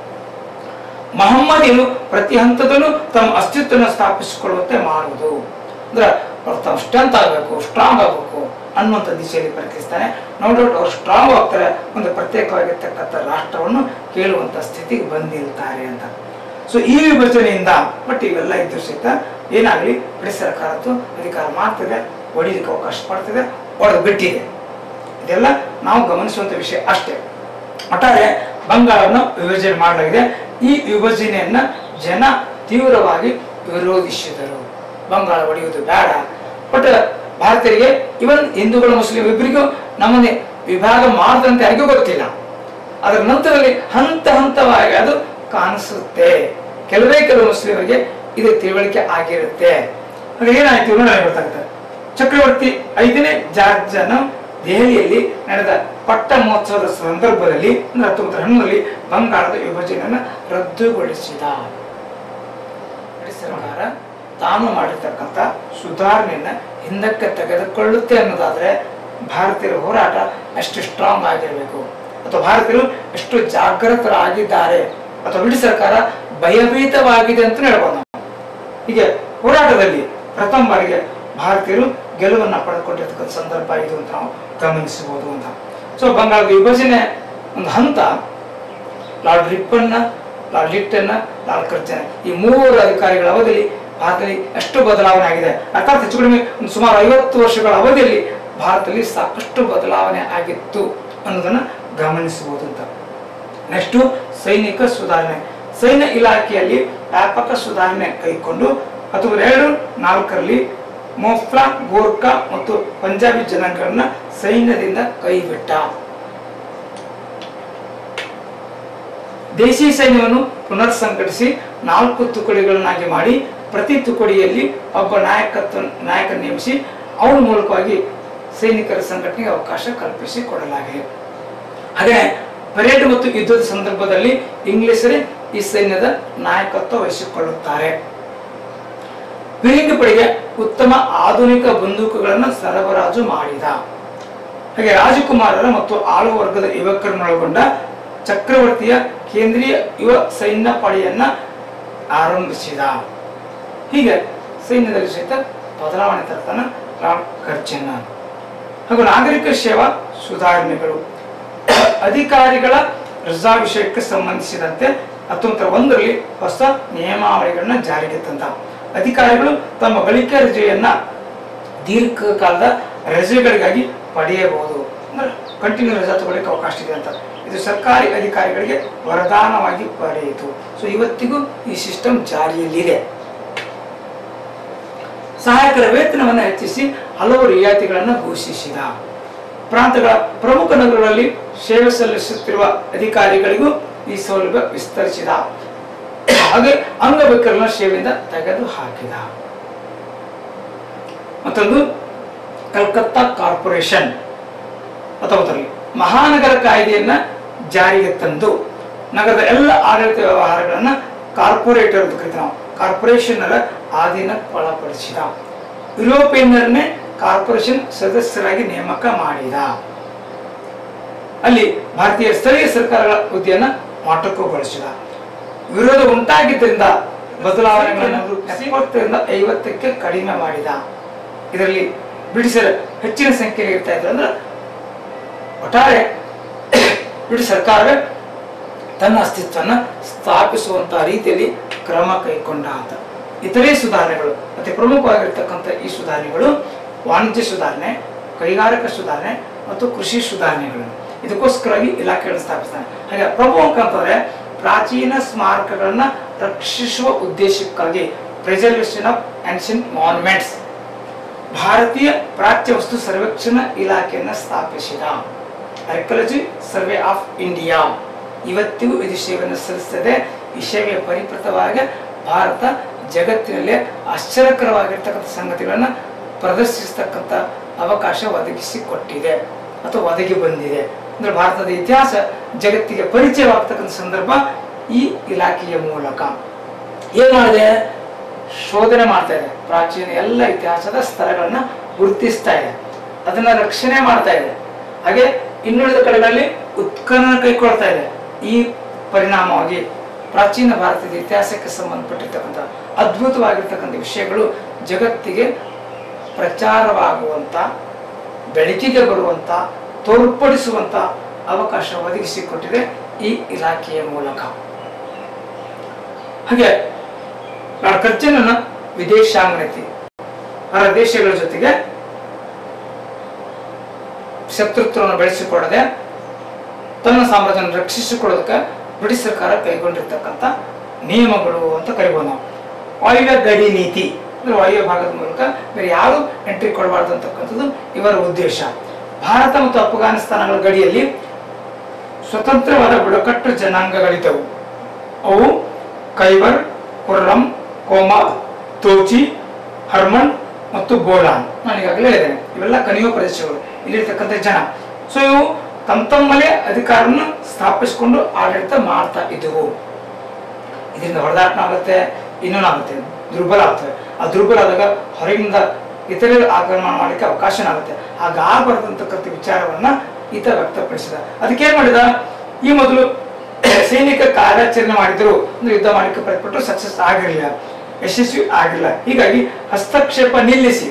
ಮಹಮ್ಮದಿಯರು ಪ್ರತಿ ಹಂತದಲ್ಲೂ ತಮ್ಮ ಅಸ್ತಿತ್ವನ ಸ್ಥಾಪಿಸಿಕೊಳ್ಳುವಂತೆ ಮಾಡುವುದು ಅಂದ್ರೆ ಅವ್ರು ತಾವು ಸ್ಟ್ರೆಂತ್ ಆಗಬೇಕು ಸ್ಟ್ರಾಂಗ್ ಆಗಬೇಕು ಅನ್ನುವಂಥ ದಿಶೆಯಲ್ಲಿ ಪ್ರಯತ್ನಿಸ್ತಾನೆ ನೋ ಡೌಟ್ ಅವರು ಸ್ಟ್ರಾಂಗ್ ಆಗ್ತಾರೆ ಒಂದು ಪ್ರತ್ಯೇಕವಾಗಿರ್ತಕ್ಕಂಥ ರಾಷ್ಟ್ರವನ್ನು ಕೇಳುವಂಥ ಸ್ಥಿತಿಗೆ ಬಂದಿರ್ತಾರೆ ಅಂತ ಸೊ ಈ ವಿಭಜನೆಯಿಂದ ಬಟ್ ಇವೆಲ್ಲ ಇದ್ರೂ ಸಹಿತ ಏನಾಗಲಿ ಬ್ರಿಟಿಷ್ ಸರ್ಕಾರದ್ದು ಅಧಿಕಾರ ಮಾಡ್ತಿದೆ ಹೊಡಿಲಿಕ್ಕೆ ಅವಕಾಶ ಪಡ್ತಿದೆ ಹೊಡೆದು ಬಿಟ್ಟಿದೆ ಇದೆಲ್ಲ ನಾವು ಗಮನಿಸುವಂತ ವಿಷಯ ಅಷ್ಟೇ ಒಟ್ಟಾರೆ ಬಂಗಾಳವನ್ನು ವಿಭಜನೆ ಮಾಡಲಾಗಿದೆ ಈ ವಿಭಜನೆಯನ್ನ ಜನ ತೀವ್ರವಾಗಿ ವಿರೋಧಿಸಿದರು ಬಂಗಾಳ ಒಡೆಯುವುದು ಬೇಡ ಬಟ್ ಭಾರತೀಯರಿಗೆ ಇವನ್ ಹಿಂದೂಗಳು ಮುಸ್ಲಿಂ ಇಬ್ಬರಿಗೂ ನಮ್ಮನ್ನೇ ವಿಭಾಗ ಮಾಡದಂತೆ ಯಾರಿಗೂ ಗೊತ್ತಿಲ್ಲ ಅದರ ನಂತರದಲ್ಲಿ ಹಂತ ಹಂತವಾಗಿ ಅದು ಕಾಣಿಸುತ್ತೆ ಕೆಲವೇ ಕೆಲವು ಮುಸ್ಲಿಮರಿಗೆ ಇದು ತಿಳುವಳಿಕೆ ಆಗಿರುತ್ತೆ ಹಾಗೆ ಏನಾಯ್ತು ನೋಡಿ ಗೊತ್ತಾಗುತ್ತೆ ಚಕ್ರವರ್ತಿ ಐದನೇ ಜಾರ್ಜನ ದೆಹಲಿಯಲ್ಲಿ ನಡೆದ ಪಟ್ಟ ಮಹೋತ್ಸವದ ಸಂದರ್ಭದಲ್ಲಿ ಅಂದ್ರೆ ಹತ್ತೊಂಬತ್ತರ ಹನ್ನೊಂದರಲ್ಲಿ ಬಂಗಾಳದ ವಿಭಜನೆಯನ್ನು ರದ್ದುಗೊಳಿಸಿದ ಬ್ರಿಟಿಷ್ ಸರ್ಕಾರ ತಾನು ಮಾಡಿರ್ತಕ್ಕಂಥ ಸುಧಾರಣೆಯನ್ನ ಹಿಂದಕ್ಕೆ ತೆಗೆದುಕೊಳ್ಳುತ್ತೆ ಅನ್ನೋದಾದ್ರೆ ಭಾರತೀಯರ ಹೋರಾಟ ಎಷ್ಟು ಸ್ಟ್ರಾಂಗ್ ಆಗಿರಬೇಕು ಅಥವಾ ಭಾರತೀಯರು ಎಷ್ಟು ಜಾಗೃತರಾಗಿದ್ದಾರೆ ಅಥವಾ ಬ್ರಿಟಿಷ್ ಸರ್ಕಾರ ಭಯಭೀತವಾಗಿದೆ ಅಂತ ಹೇಳ್ಬೋದು ನಾವು ಹೀಗೆ ಹೋರಾಟದಲ್ಲಿ ಪ್ರಥಮ ಬಾರಿಗೆ ಭಾರತೀಯರು ಗೆಲುವನ್ನ ಪಡೆದುಕೊಂಡಿರ್ತಕ್ಕಂಥ ಸಂದರ್ಭ ಇದು ಅಂತ ನಾವು ಗಮನಿಸಬಹುದು ಅಂತ ಸೊ ಬಂಗಾಳದ ವಿಭಜನೆ ಒಂದು ಹಂತ ಲಾರ್ಡ್ ರಿಪ್ಪನ್ನ ಲಾರ್ಡ್ ಲಿಟ್ಟನ್ನ ಲಾರ್ಡ್ ಕರ್ಜನ್ ಈ ಮೂವರು ಅಧಿಕಾರಿಗಳ ಅವಧಿಯಲ್ಲಿ ಭಾರತದಲ್ಲಿ ಎಷ್ಟು ಬದಲಾವಣೆ ಆಗಿದೆ ಅರ್ಥಾತ್ ಹೆಚ್ಚು ಕಡಿಮೆ ಒಂದು ಸುಮಾರು ಐವತ್ತು ವರ್ಷಗಳ ಅವಧಿಯಲ್ಲಿ ಭಾರತದಲ್ಲಿ ಸಾಕಷ್ಟು ಬದಲಾವಣೆ ಆಗಿತ್ತು ಅನ್ನೋದನ್ನ ಗಮನಿಸಬಹುದು ಅಂತ ನೆಕ್ಸ್ಟ್ ಸೈನಿಕ ಸುಧಾರಣೆ ಸೈನ್ಯ ಇಲಾಖೆಯಲ್ಲಿ ವ್ಯಾಪಕ ಸುಧಾರಣೆ ಕೈಗೊಂಡು ಹತ್ತೊಂಬತ್ತು ಎರಡು ನಾಲ್ಕರಲ್ಲಿ ಮೊಫ್ಲಾ ಗೋರ್ಖಾ ಮತ್ತು ಪಂಜಾಬಿ ಜನಾಂಗಗಳನ್ನ ಸೈನ್ಯದಿಂದ ಕೈಬಿಟ್ಟ ದೇಶಿ ಸೈನ್ಯವನ್ನು ಪುನರ್ ಸಂಘಟಿಸಿ ನಾಲ್ಕು ತುಕಡಿಗಳನ್ನಾಗಿ ಮಾಡಿ ಪ್ರತಿ ತುಕಡಿಯಲ್ಲಿ ಒಬ್ಬ ನಾಯಕತ್ವ ನಾಯಕ ನೇಮಿಸಿ ಅವನ ಮೂಲಕವಾಗಿ ಸೈನಿಕರ ಸಂಘಟನೆಗೆ ಅವಕಾಶ ಕಲ್ಪಿಸಿ ಕೊಡಲಾಗಿದೆ ಹಾಗೆ ಪರೇಡ್ ಮತ್ತು ಯುದ್ಧದ ಸಂದರ್ಭದಲ್ಲಿ ಇಂಗ್ಲಿಷರೇ ಈ ಸೈನ್ಯದ ನಾಯಕತ್ವ ವಹಿಸಿಕೊಳ್ಳುತ್ತಾರೆ ಫಿರಿಂಗಿ ಪಡೆಗೆ ಉತ್ತಮ ಆಧುನಿಕ ಬಂದೂಕುಗಳನ್ನು ಸರಬರಾಜು ಮಾಡಿದ ಹಾಗೆ ರಾಜಕುಮಾರರ ಮತ್ತು ಆಳುವ ವರ್ಗದ ಯುವಕರನ್ನೊಳಗೊಂಡ ಚಕ್ರವರ್ತಿಯ ಕೇಂದ್ರೀಯ ಯುವ ಸೈನ್ಯ ಪಡೆಯನ್ನ ಆರಂಭಿಸಿದ ಹೀಗೆ ಸೈನ್ಯದಲ್ಲಿ ಸಹಿತ ಬದಲಾವಣೆ ತರ್ತಾನ ರಾಮ್ ಕರ್ಜನ್ನ ಹಾಗೂ ನಾಗರಿಕ ಸೇವಾ ಸುಧಾರಣೆಗಳು ಅಧಿಕಾರಿಗಳ ರಜಾ ವಿಷಯಕ್ಕೆ ಸಂಬಂಧಿಸಿದಂತೆ ಹತ್ತೊಂಬತ್ತರ ಒಂದರಲ್ಲಿ ಹೊಸ ನಿಯಮಾವಳಿಗಳನ್ನ ಜಾರಿಗೆ ತಂದ ಅಧಿಕಾರಿಗಳು ತಮ್ಮ ಗಳಿಕೆ ರಜೆಯನ್ನ ದೀರ್ಘಕಾಲದ ರಜೆಗಳಿಗಾಗಿ ಪಡೆಯಬಹುದು ಅಂದ್ರೆ ಕಂಟಿನ್ಯೂ ರಜಾ ತಗೊಳ್ಳಿಕ್ಕೆ ಅವಕಾಶ ಇದೆ ಅಂತ ಇದು ಸರ್ಕಾರಿ ಅಧಿಕಾರಿಗಳಿಗೆ ವರದಾನವಾಗಿ ಪಡೆಯಿತು ಸೊ ಇವತ್ತಿಗೂ ಈ ಸಿಸ್ಟಮ್ ಜಾರಿಯಲ್ಲಿದೆ ಸಹಾಯಕರ ವೇತನವನ್ನು ಹೆಚ್ಚಿಸಿ ಹಲವು ರಿಯಾಯಿತಿಗಳನ್ನು ಘೋಷಿಸಿದ ಪ್ರಾಂತಗಳ ಪ್ರಮುಖ ನಗರಗಳಲ್ಲಿ ಸೇವೆ ಸಲ್ಲಿಸುತ್ತಿರುವ ಅಧಿಕಾರಿಗಳಿಗೂ ಈ ಸೌಲಭ್ಯ ವಿಸ್ತರಿಸಿದ ಹಾಗೆ ಅಂಗವಿಕಲನ ಸೇವೆಯಿಂದ ತೆಗೆದು ಹಾಕಿದ ಮತ್ತೊಂದು ಕಲ್ಕತ್ತಾ ಕಾರ್ಪೊರೇಷನ್ ಹತ್ತೊಂಬತ್ತರಲ್ಲಿ ಮಹಾನಗರ ಕಾಯ್ದೆಯನ್ನ ಜಾರಿಗೆ ತಂದು ನಗರದ ಎಲ್ಲ ಆಡಳಿತ ವ್ಯವಹಾರಗಳನ್ನ ಕಾರ್ಪೊರೇಟರ್ ಅಂತ ಕರಿತೀವಿ ನಾವು ಕಾರ್ಪೊರೇಷನ್ನರ ಅಧೀನಕ್ಕೆ ಒಳಪಡಿಸಿದ ಯುರೋಪಿಯನ್ನರನ್ನೇ ಕಾರ್ಪೊರೇಷನ್ ಸದಸ್ಯರಾಗಿ ನೇಮಕ ಮಾಡಿದ ಅಲ್ಲಿ ಭಾರತೀಯ ಸ್ಥಳೀಯ ಸರ್ಕಾರಗಳ ಹುದ್ದೆಯನ್ನ ಮೊಟಕುಗೊಳಿಸಿದ ವಿರೋಧ ಉಂಟಾಗಿದ್ದರಿಂದ ಬದಲಾವಣೆಗಳನ್ನು ರೂಪಿಸಿ ಎಪ್ಪತ್ತರಿಂದ ಐವತ್ತಕ್ಕೆ ಕಡಿಮೆ ಮಾಡಿದ ಇದರಲ್ಲಿ ಬ್ರಿಟಿಷರ ಹೆಚ್ಚಿನ ಸಂಖ್ಯೆಯಲ್ಲಿ ಇರ್ತಾ ಇದ್ರು ಅಂದ್ರೆ ಒಟ್ಟಾರೆ ಬ್ರಿಟಿಷ್ ಸರ್ಕಾರವೇ ತನ್ನ ಅಸ್ತಿತ್ವನ ಸ್ಥಾಪಿಸುವಂತಹ ರೀತಿಯಲ್ಲಿ ಕ್ರಮ ಕೈಗೊಂಡ ಅಂತ ಇತರೆ ಸುಧಾರಣೆಗಳು ಅತಿ ಪ್ರಮುಖವಾಗಿರ್ತಕ್ಕಂಥ ಈ ಸುಧಾರಣೆಗಳು ವಾಣಿಜ್ಯ ಸುಧಾರಣೆ ಕೈಗಾರಿಕಾ ಸುಧಾರಣೆ ಮತ್ತು ಕೃಷಿ ಸುಧಾರಣೆಗಳು ಇದಕ್ಕೋಸ್ಕರವಾಗಿ ಇಲಾಖೆಗಳನ್ನು ಸ್ಥಾಪಿಸ್ತಾನೆ ಹಾಗೆ ಪ್ರಮುಖ ಅಂತಂದ್ರೆ ಪ್ರಾಚೀನ ಸ್ಮಾರಕಗಳನ್ನ ರಕ್ಷಿಸುವ ಉದ್ದೇಶಕ್ಕಾಗಿ ಪ್ರಿಸರ್ವೇಷನ್ ಆಫ್ ಆನ್ಷಿಯಂಟ್ ಮಾನ್ಯುಮೆಂಟ್ಸ್ ಭಾರತೀಯ ಪ್ರಾಚ್ಯ ವಸ್ತು ಸರ್ವೇಕ್ಷಣಾ ಇಲಾಖೆಯನ್ನ ಸ್ಥಾಪಿಸಿದ ಆರ್ಕಿಯಾಲಜಿ ಸರ್ವೆ ಆಫ್ ಇಂಡಿಯಾ ಇವತ್ತಿಗೂ ಇದು ಸೇವೆಯನ್ನು ಸಲ್ಲಿಸ್ತದೆ ಈ ಸೇವೆಯ ಪರಿಪೃತವಾಗಿ ಭಾರತ ಜಗತ್ತಿನಲ್ಲೇ ಆಶ್ಚರ್ಯಕರವಾಗಿರ್ತಕ್ಕಂಥ ಸಂಗತಿಗಳನ್ನ ಪ್ರದರ್ಶಿಸ್ತಕ್ಕಂಥ ಅವಕಾಶ ಒದಗಿಸಿಕೊಟ್ಟಿದೆ ಅಥವಾ ಒದಗಿ ಬಂದಿದೆ ಅಂದ್ರೆ ಭಾರತದ ಇತಿಹಾಸ ಜಗತ್ತಿಗೆ ಪರಿಚಯವಾಗ್ತಕ್ಕಂಥ ಸಂದರ್ಭ ಈ ಇಲಾಖೆಯ ಮೂಲಕ ಏನ್ ಮಾಡಿದೆ ಶೋಧನೆ ಮಾಡ್ತಾ ಇದೆ ಪ್ರಾಚೀನ ಎಲ್ಲ ಇತಿಹಾಸದ ಸ್ಥಳಗಳನ್ನ ಗುರುತಿಸ್ತಾ ಇದೆ ಅದನ್ನ ರಕ್ಷಣೆ ಮಾಡ್ತಾ ಇದೆ ಹಾಗೆ ಇನ್ನುಳಿದ ಕಡೆಗಳಲ್ಲಿ ಉತ್ಖನನ ಕೈಕೊಳ್ತಾ ಇದೆ ಈ ಪರಿಣಾಮವಾಗಿ ಪ್ರಾಚೀನ ಭಾರತದ ಇತಿಹಾಸಕ್ಕೆ ಸಂಬಂಧಪಟ್ಟಿರ್ತಕ್ಕಂಥ ಅದ್ಭುತವಾಗಿರ್ತಕ್ಕಂಥ ವಿಷಯಗಳು ಜಗತ್ತಿಗೆ ಪ್ರಚಾರವಾಗುವಂತ ಬೆಳಕಿಗೆ ಬರುವಂತ ತೋರ್ಪಡಿಸುವಂತ ಅವಕಾಶ ಒದಗಿಸಿಕೊಟ್ಟಿದೆ ಈ ಇಲಾಖೆಯ ಮೂಲಕ ಹಾಗೆ ಲಾರ್ಡ್ ಕರ್ಜನನ ವಿದೇಶಾಂಗನತಿ ಹೊರ ದೇಶಗಳ ಜೊತೆಗೆ ಶತ್ರುತ್ವವನ್ನು ಬೆಳೆಸಿಕೊಳ್ಳದೆ ತನ್ನ ಸಾಮ್ರಾಜ್ಯವನ್ನು ರಕ್ಷಿಸಿಕೊಳ್ಳೋದಕ್ಕೆ ಬ್ರಿಟಿಷ್ ಸರ್ಕಾರ ಕೈಗೊಂಡಿರ್ತಕ್ಕಂಥ ನಿಯಮಗಳು ಅಂತ ಕರಿಬೋದು ನಾವು ವಾಯುವ್ಯ ಗಡಿ ನೀತಿ ಅಂದ್ರೆ ವಾಯುವ್ಯ ಭಾಗದ ಮೂಲಕ ಬೇರೆ ಯಾರು ಎಂಟ್ರಿ ಕೊಡಬಾರ್ದು ಅಂತಕ್ಕಂಥದ್ದು ಇವರ ಉದ್ದೇಶ ಭಾರತ ಮತ್ತು ಅಫ್ಘಾನಿಸ್ತಾನಗಳ ಗಡಿಯಲ್ಲಿ ಸ್ವತಂತ್ರವಾದ ಬುಡಕಟ್ಟು ಜನಾಂಗಗಳಿದ್ದವು ಅವು ಕೈಬರ್ ಕುರ್ರಂ ಕೋಮಾರ್ ತೋಚಿ ಹರ್ಮನ್ ಮತ್ತು ಬೋಲಾನ್ ನಾನು ಈಗಾಗಲೇ ಹೇಳಿದ್ದೇನೆ ಇವೆಲ್ಲ ಕಣಿವೆ ಪ್ರದೇಶಗಳು ಇಲ್ಲಿರ್ತಕ್ಕಂಥ ಜನ ಸೊ ಇವು ತಮ್ಮ ತಮ್ಮಲ್ಲೇ ಅಧಿಕಾರವನ್ನು ಸ್ಥಾಪಿಸಿಕೊಂಡು ಆಡಳಿತ ಮಾಡ್ತಾ ಇದ್ದವು ಇದರಿಂದ ಹೊಡೆದಾಟ ಆಗುತ್ತೆ ಇನ್ನೂ ಆಗುತ್ತೆ ದುರ್ಬಲ ಆಗ್ತವೆ ಆ ದುರ್ಬಲ ಆದಾಗ ಹೊರಗಿಂದ ಇತರರು ಆಕ್ರಮಣ ಮಾಡಲಿಕ್ಕೆ ಅವಕಾಶ ಆಗುತ್ತೆ ಹಾಗಾಗಬಾರ್ದಂತಕ್ಕಂಥ ವಿಚಾರವನ್ನ ಈತ ವ್ಯಕ್ತಪಡಿಸಿದ ಅದಕ್ಕೆ ಏನ್ ಮಾಡಿದ ಈ ಮೊದಲು ಸೈನಿಕ ಕಾರ್ಯಾಚರಣೆ ಮಾಡಿದ್ರು ಅಂದ್ರೆ ಯುದ್ಧ ಮಾಡಲಿಕ್ಕೆ ಪ್ರಯತ್ನಪಟ್ಟರು ಸಕ್ಸಸ್ ಆಗಿರಲಿಲ್ಲ ಯಶಸ್ವಿ ಆಗಿಲ್ಲ ಹೀಗಾಗಿ ಹಸ್ತಕ್ಷೇಪ ನಿಲ್ಲಿಸಿ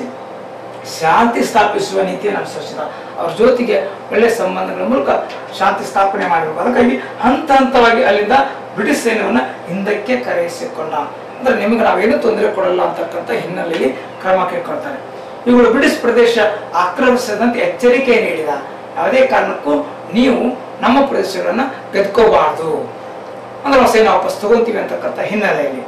ಶಾಂತಿ ಸ್ಥಾಪಿಸುವ ನೀತಿಯನ್ನು ಅನುಸರಿಸಿದ ಅವ್ರ ಜೊತೆಗೆ ಒಳ್ಳೆ ಸಂಬಂಧಗಳ ಮೂಲಕ ಶಾಂತಿ ಸ್ಥಾಪನೆ ಮಾಡಬೇಕು ಅದಕ್ಕಾಗಿ ಹಂತ ಹಂತವಾಗಿ ಅಲ್ಲಿಂದ ಬ್ರಿಟಿಷ್ ಸೈನ್ಯವನ್ನ ಹಿಂದಕ್ಕೆ ಕರೆಯಿಸಿಕೊಂಡ ಅಂದ್ರೆ ನಿಮಗೆ ನಾವೇನು ತೊಂದರೆ ಕೊಡಲ್ಲ ಅಂತಕ್ಕಂಥ ಹಿನ್ನೆಲೆಯಲ್ಲಿ ಕ್ರಮ ಕೈಗೊಳ್ತಾರೆ ಇವುಗಳು ಬ್ರಿಟಿಷ್ ಪ್ರದೇಶ ಆಕ್ರಮಿಸದಂತೆ ಎಚ್ಚರಿಕೆ ನೀಡಿದ ಯಾವುದೇ ಕಾರಣಕ್ಕೂ ನೀವು ನಮ್ಮ ಪ್ರದೇಶಗಳನ್ನ ಗೆದ್ಕೋಬಾರ್ದು ಅಂದ್ರೆ ನಾವು ಸೈನ್ಯ ವಾಪಸ್ ತಗೊಂತೀವಿ ಅಂತಕ್ಕಂಥ ಹಿನ್ನೆಲೆಯಲ್ಲಿ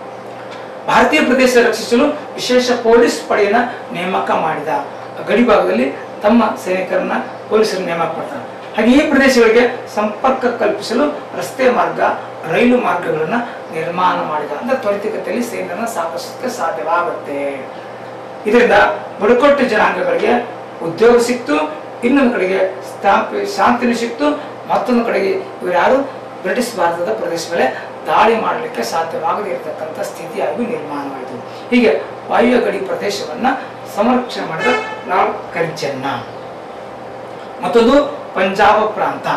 ಭಾರತೀಯ ಪ್ರದೇಶ ರಕ್ಷಿಸಲು ವಿಶೇಷ ಪೊಲೀಸ್ ಪಡೆಯನ್ನ ನೇಮಕ ಮಾಡಿದ ಗಡಿ ಭಾಗದಲ್ಲಿ ತಮ್ಮ ಸೈನಿಕರನ್ನ ಪೊಲೀಸರು ನೇಮಕ ಮಾಡ್ತಾರೆ ಹಾಗೆ ಈ ಪ್ರದೇಶಗಳಿಗೆ ಸಂಪರ್ಕ ಕಲ್ಪಿಸಲು ರಸ್ತೆ ಮಾರ್ಗ ರೈಲು ಮಾರ್ಗಗಳನ್ನ ನಿರ್ಮಾಣ ಮಾಡಿದ ಅಂದ್ರೆ ತ್ವರಿತಗತಿಯಲ್ಲಿ ಸೈನ್ಯನ ಸಾಗಿಸೋದಕ್ಕೆ ಸಾಧ್ಯವಾಗುತ್ತೆ ಇದರಿಂದ ಬುಡಕಟ್ಟು ಜನಾಂಗಗಳಿಗೆ ಉದ್ಯೋಗ ಸಿಕ್ತು ಇನ್ನೊಂದು ಕಡೆಗೆ ಸ್ಥಾಪಿ ಶಾಂತಿನೂ ಸಿಕ್ತು ಮತ್ತೊಂದು ಕಡೆಗೆ ಇವರು ಯಾರು ಬ್ರಿಟಿಷ್ ಭಾರತದ ಪ್ರದೇಶ ಮೇಲೆ ದಾಳಿ ಮಾಡಲಿಕ್ಕೆ ಸಾಧ್ಯವಾಗದೇ ಇರತಕ್ಕಂಥ ಸ್ಥಿತಿಯಾಗಿ ನಿರ್ಮಾಣವಾಯಿತು ಹೀಗೆ ವಾಯುವ್ಯ ಗಡಿ ಪ್ರದೇಶವನ್ನ ಸಂರಕ್ಷಣೆ ಮಾಡಿದ ಲಾರ್ಡ್ ಕರ್ಜನ್ನ ಮತ್ತೊಂದು ಪಂಜಾಬ ಪ್ರಾಂತ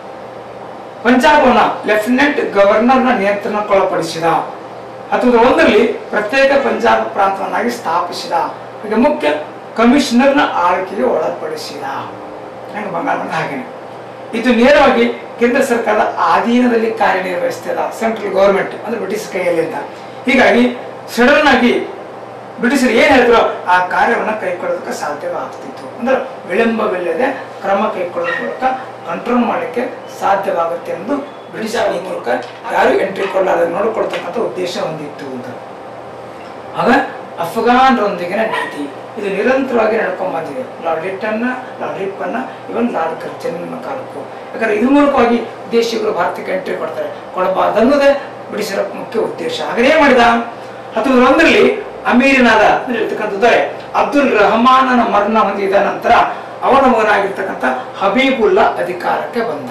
ಪಂಜಾಬನ ಲೆಫ್ಟಿನೆಂಟ್ ಗವರ್ನರ್ನ ನಿಯಂತ್ರಣಕ್ಕೊಳಪಡಿಸಿದ ಹತ್ತೊಂಬತ್ತು ಒಂದರಲ್ಲಿ ಪ್ರತ್ಯೇಕ ಪಂಜಾಬ್ ಪ್ರಾಂತವನ್ನಾಗಿ ಸ್ಥಾಪಿಸಿದ ಹಾಗೆ ಮುಖ್ಯ ಕಮಿಷನರ್ನ ಆಳ್ವಿಕೆಗೆ ಒಳಪಡಿಸಿದ ಹೆಂಗೆ ಬಂಗಾಳ ಬಂದ ಹಾಗೇನೆ ಇದು ನೇರವಾಗಿ ಕೇಂದ್ರ ಸರ್ಕಾರದ ಅಧೀನದಲ್ಲಿ ಕಾರ್ಯನಿರ್ವಹಿಸ್ತಿದ ಸೆಂಟ್ರಲ್ ಗೌರ್ಮೆಂಟ್ ಅಂದ್ರೆ ಬ್ರಿಟಿಷ್ ಕೈಯಲ್ಲಿಂದ ಹೀಗಾಗಿ ಸಡನ್ ಆಗಿ ಬ್ರಿಟಿಷರು ಏನ್ ಹೇಳಿದ್ರು ಆ ಕಾರ್ಯವನ್ನು ಕೈಗೊಳ್ಳೋದಕ್ಕೆ ಸಾಧ್ಯವಾಗ್ತಿತ್ತು ಅಂದ್ರೆ ವಿಳಂಬವಿಲ್ಲದೆ ಕ್ರಮ ಕೈಗೊಳ್ಳೋದ್ರ ಮೂಲಕ ಕಂಟ್ರೋಲ್ ಮಾಡಲಿಕ್ಕೆ ಸಾಧ್ಯವಾಗುತ್ತೆ ಎಂದು ಬ್ರಿಟಿಷ್ ಆಗಿ ಮೂಲಕ ಯಾರು ಎಂಟ್ರಿ ಕೊಡಲಾರದೆ ನೋಡಿಕೊಳ್ತಕ್ಕಂಥ ಉದ್ದೇಶ ಹೊಂದಿತ್ತು ಅಂತ ಆಗ ಅಫ್ಘಾನ್ರೊಂದಿಗಿನ ನೀತಿ ಇದು ನಿರಂತರವಾಗಿ ನಡ್ಕೊಂಡ್ ಬಂದಿದೆ ಲಾರ್ಡ್ ಲಿಟ್ಟನ್ನ ಲಾರ್ಡ್ ರಿಪ್ಪನ್ನ ಇವನ್ ಲಾರ್ಡ್ ಕರ್ಚನ್ನ ಕಾಲಕ್ಕೂ ಯಾಕಂದ್ರೆ ಇದ್ರ ಮೂಲಕವಾಗಿ ದೇಶಿಗಳು ಭಾರತಕ್ಕೆ ಎಂಟ್ರಿ ಕೊಡ್ತಾರೆ ಕೊಡಬಾರ್ದು ಅನ್ನೋದೇ ಬ್ರಿಟಿಷರ ಮುಖ್ಯ ಉದ್ದೇಶ ಹಾಗೆ ಏನ್ ಮಾಡಿದ ಹತ್ತೊಂಬತ್ತು ಒಂದರಲ್ಲಿ ಅಮೀರಿನಾದ ಇರ್ತಕ್ಕಂಥ ದೊರೆ ಅಬ್ದುಲ್ ರಹಮಾನನ ಮರಣ ಹೊಂದಿದ ನಂತರ ಅವನ ಮಗನಾಗಿರ್ತಕ್ಕಂಥ ಹಬೀಬುಲ್ಲಾ ಅಧಿಕಾರಕ್ಕೆ ಬಂದ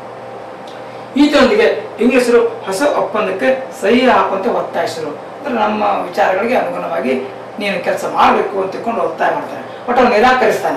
ಈತನೊಂದಿಗೆ ಇಂಗ್ಲಿಷರು ಹೊಸ ಒಪ್ಪಂದಕ್ಕೆ ಸಹಿ ಹಾಕುವಂತೆ ಒತ್ತಾಯಿಸಿದರು ಅಂದ್ರೆ ನಮ್ಮ ವಿಚಾರಗಳಿಗೆ ಅನುಗುಣವಾಗಿ ನೀನು ಕೆಲಸ ಮಾಡಬೇಕು ಅಂತ ತಿಳ್ಕೊಂಡು ಒತ್ತಾಯ ಮಾಡ್ತಾನೆ ಬಟ್ ಅವನು ನಿರಾಕರಿಸ್ತಾನೆ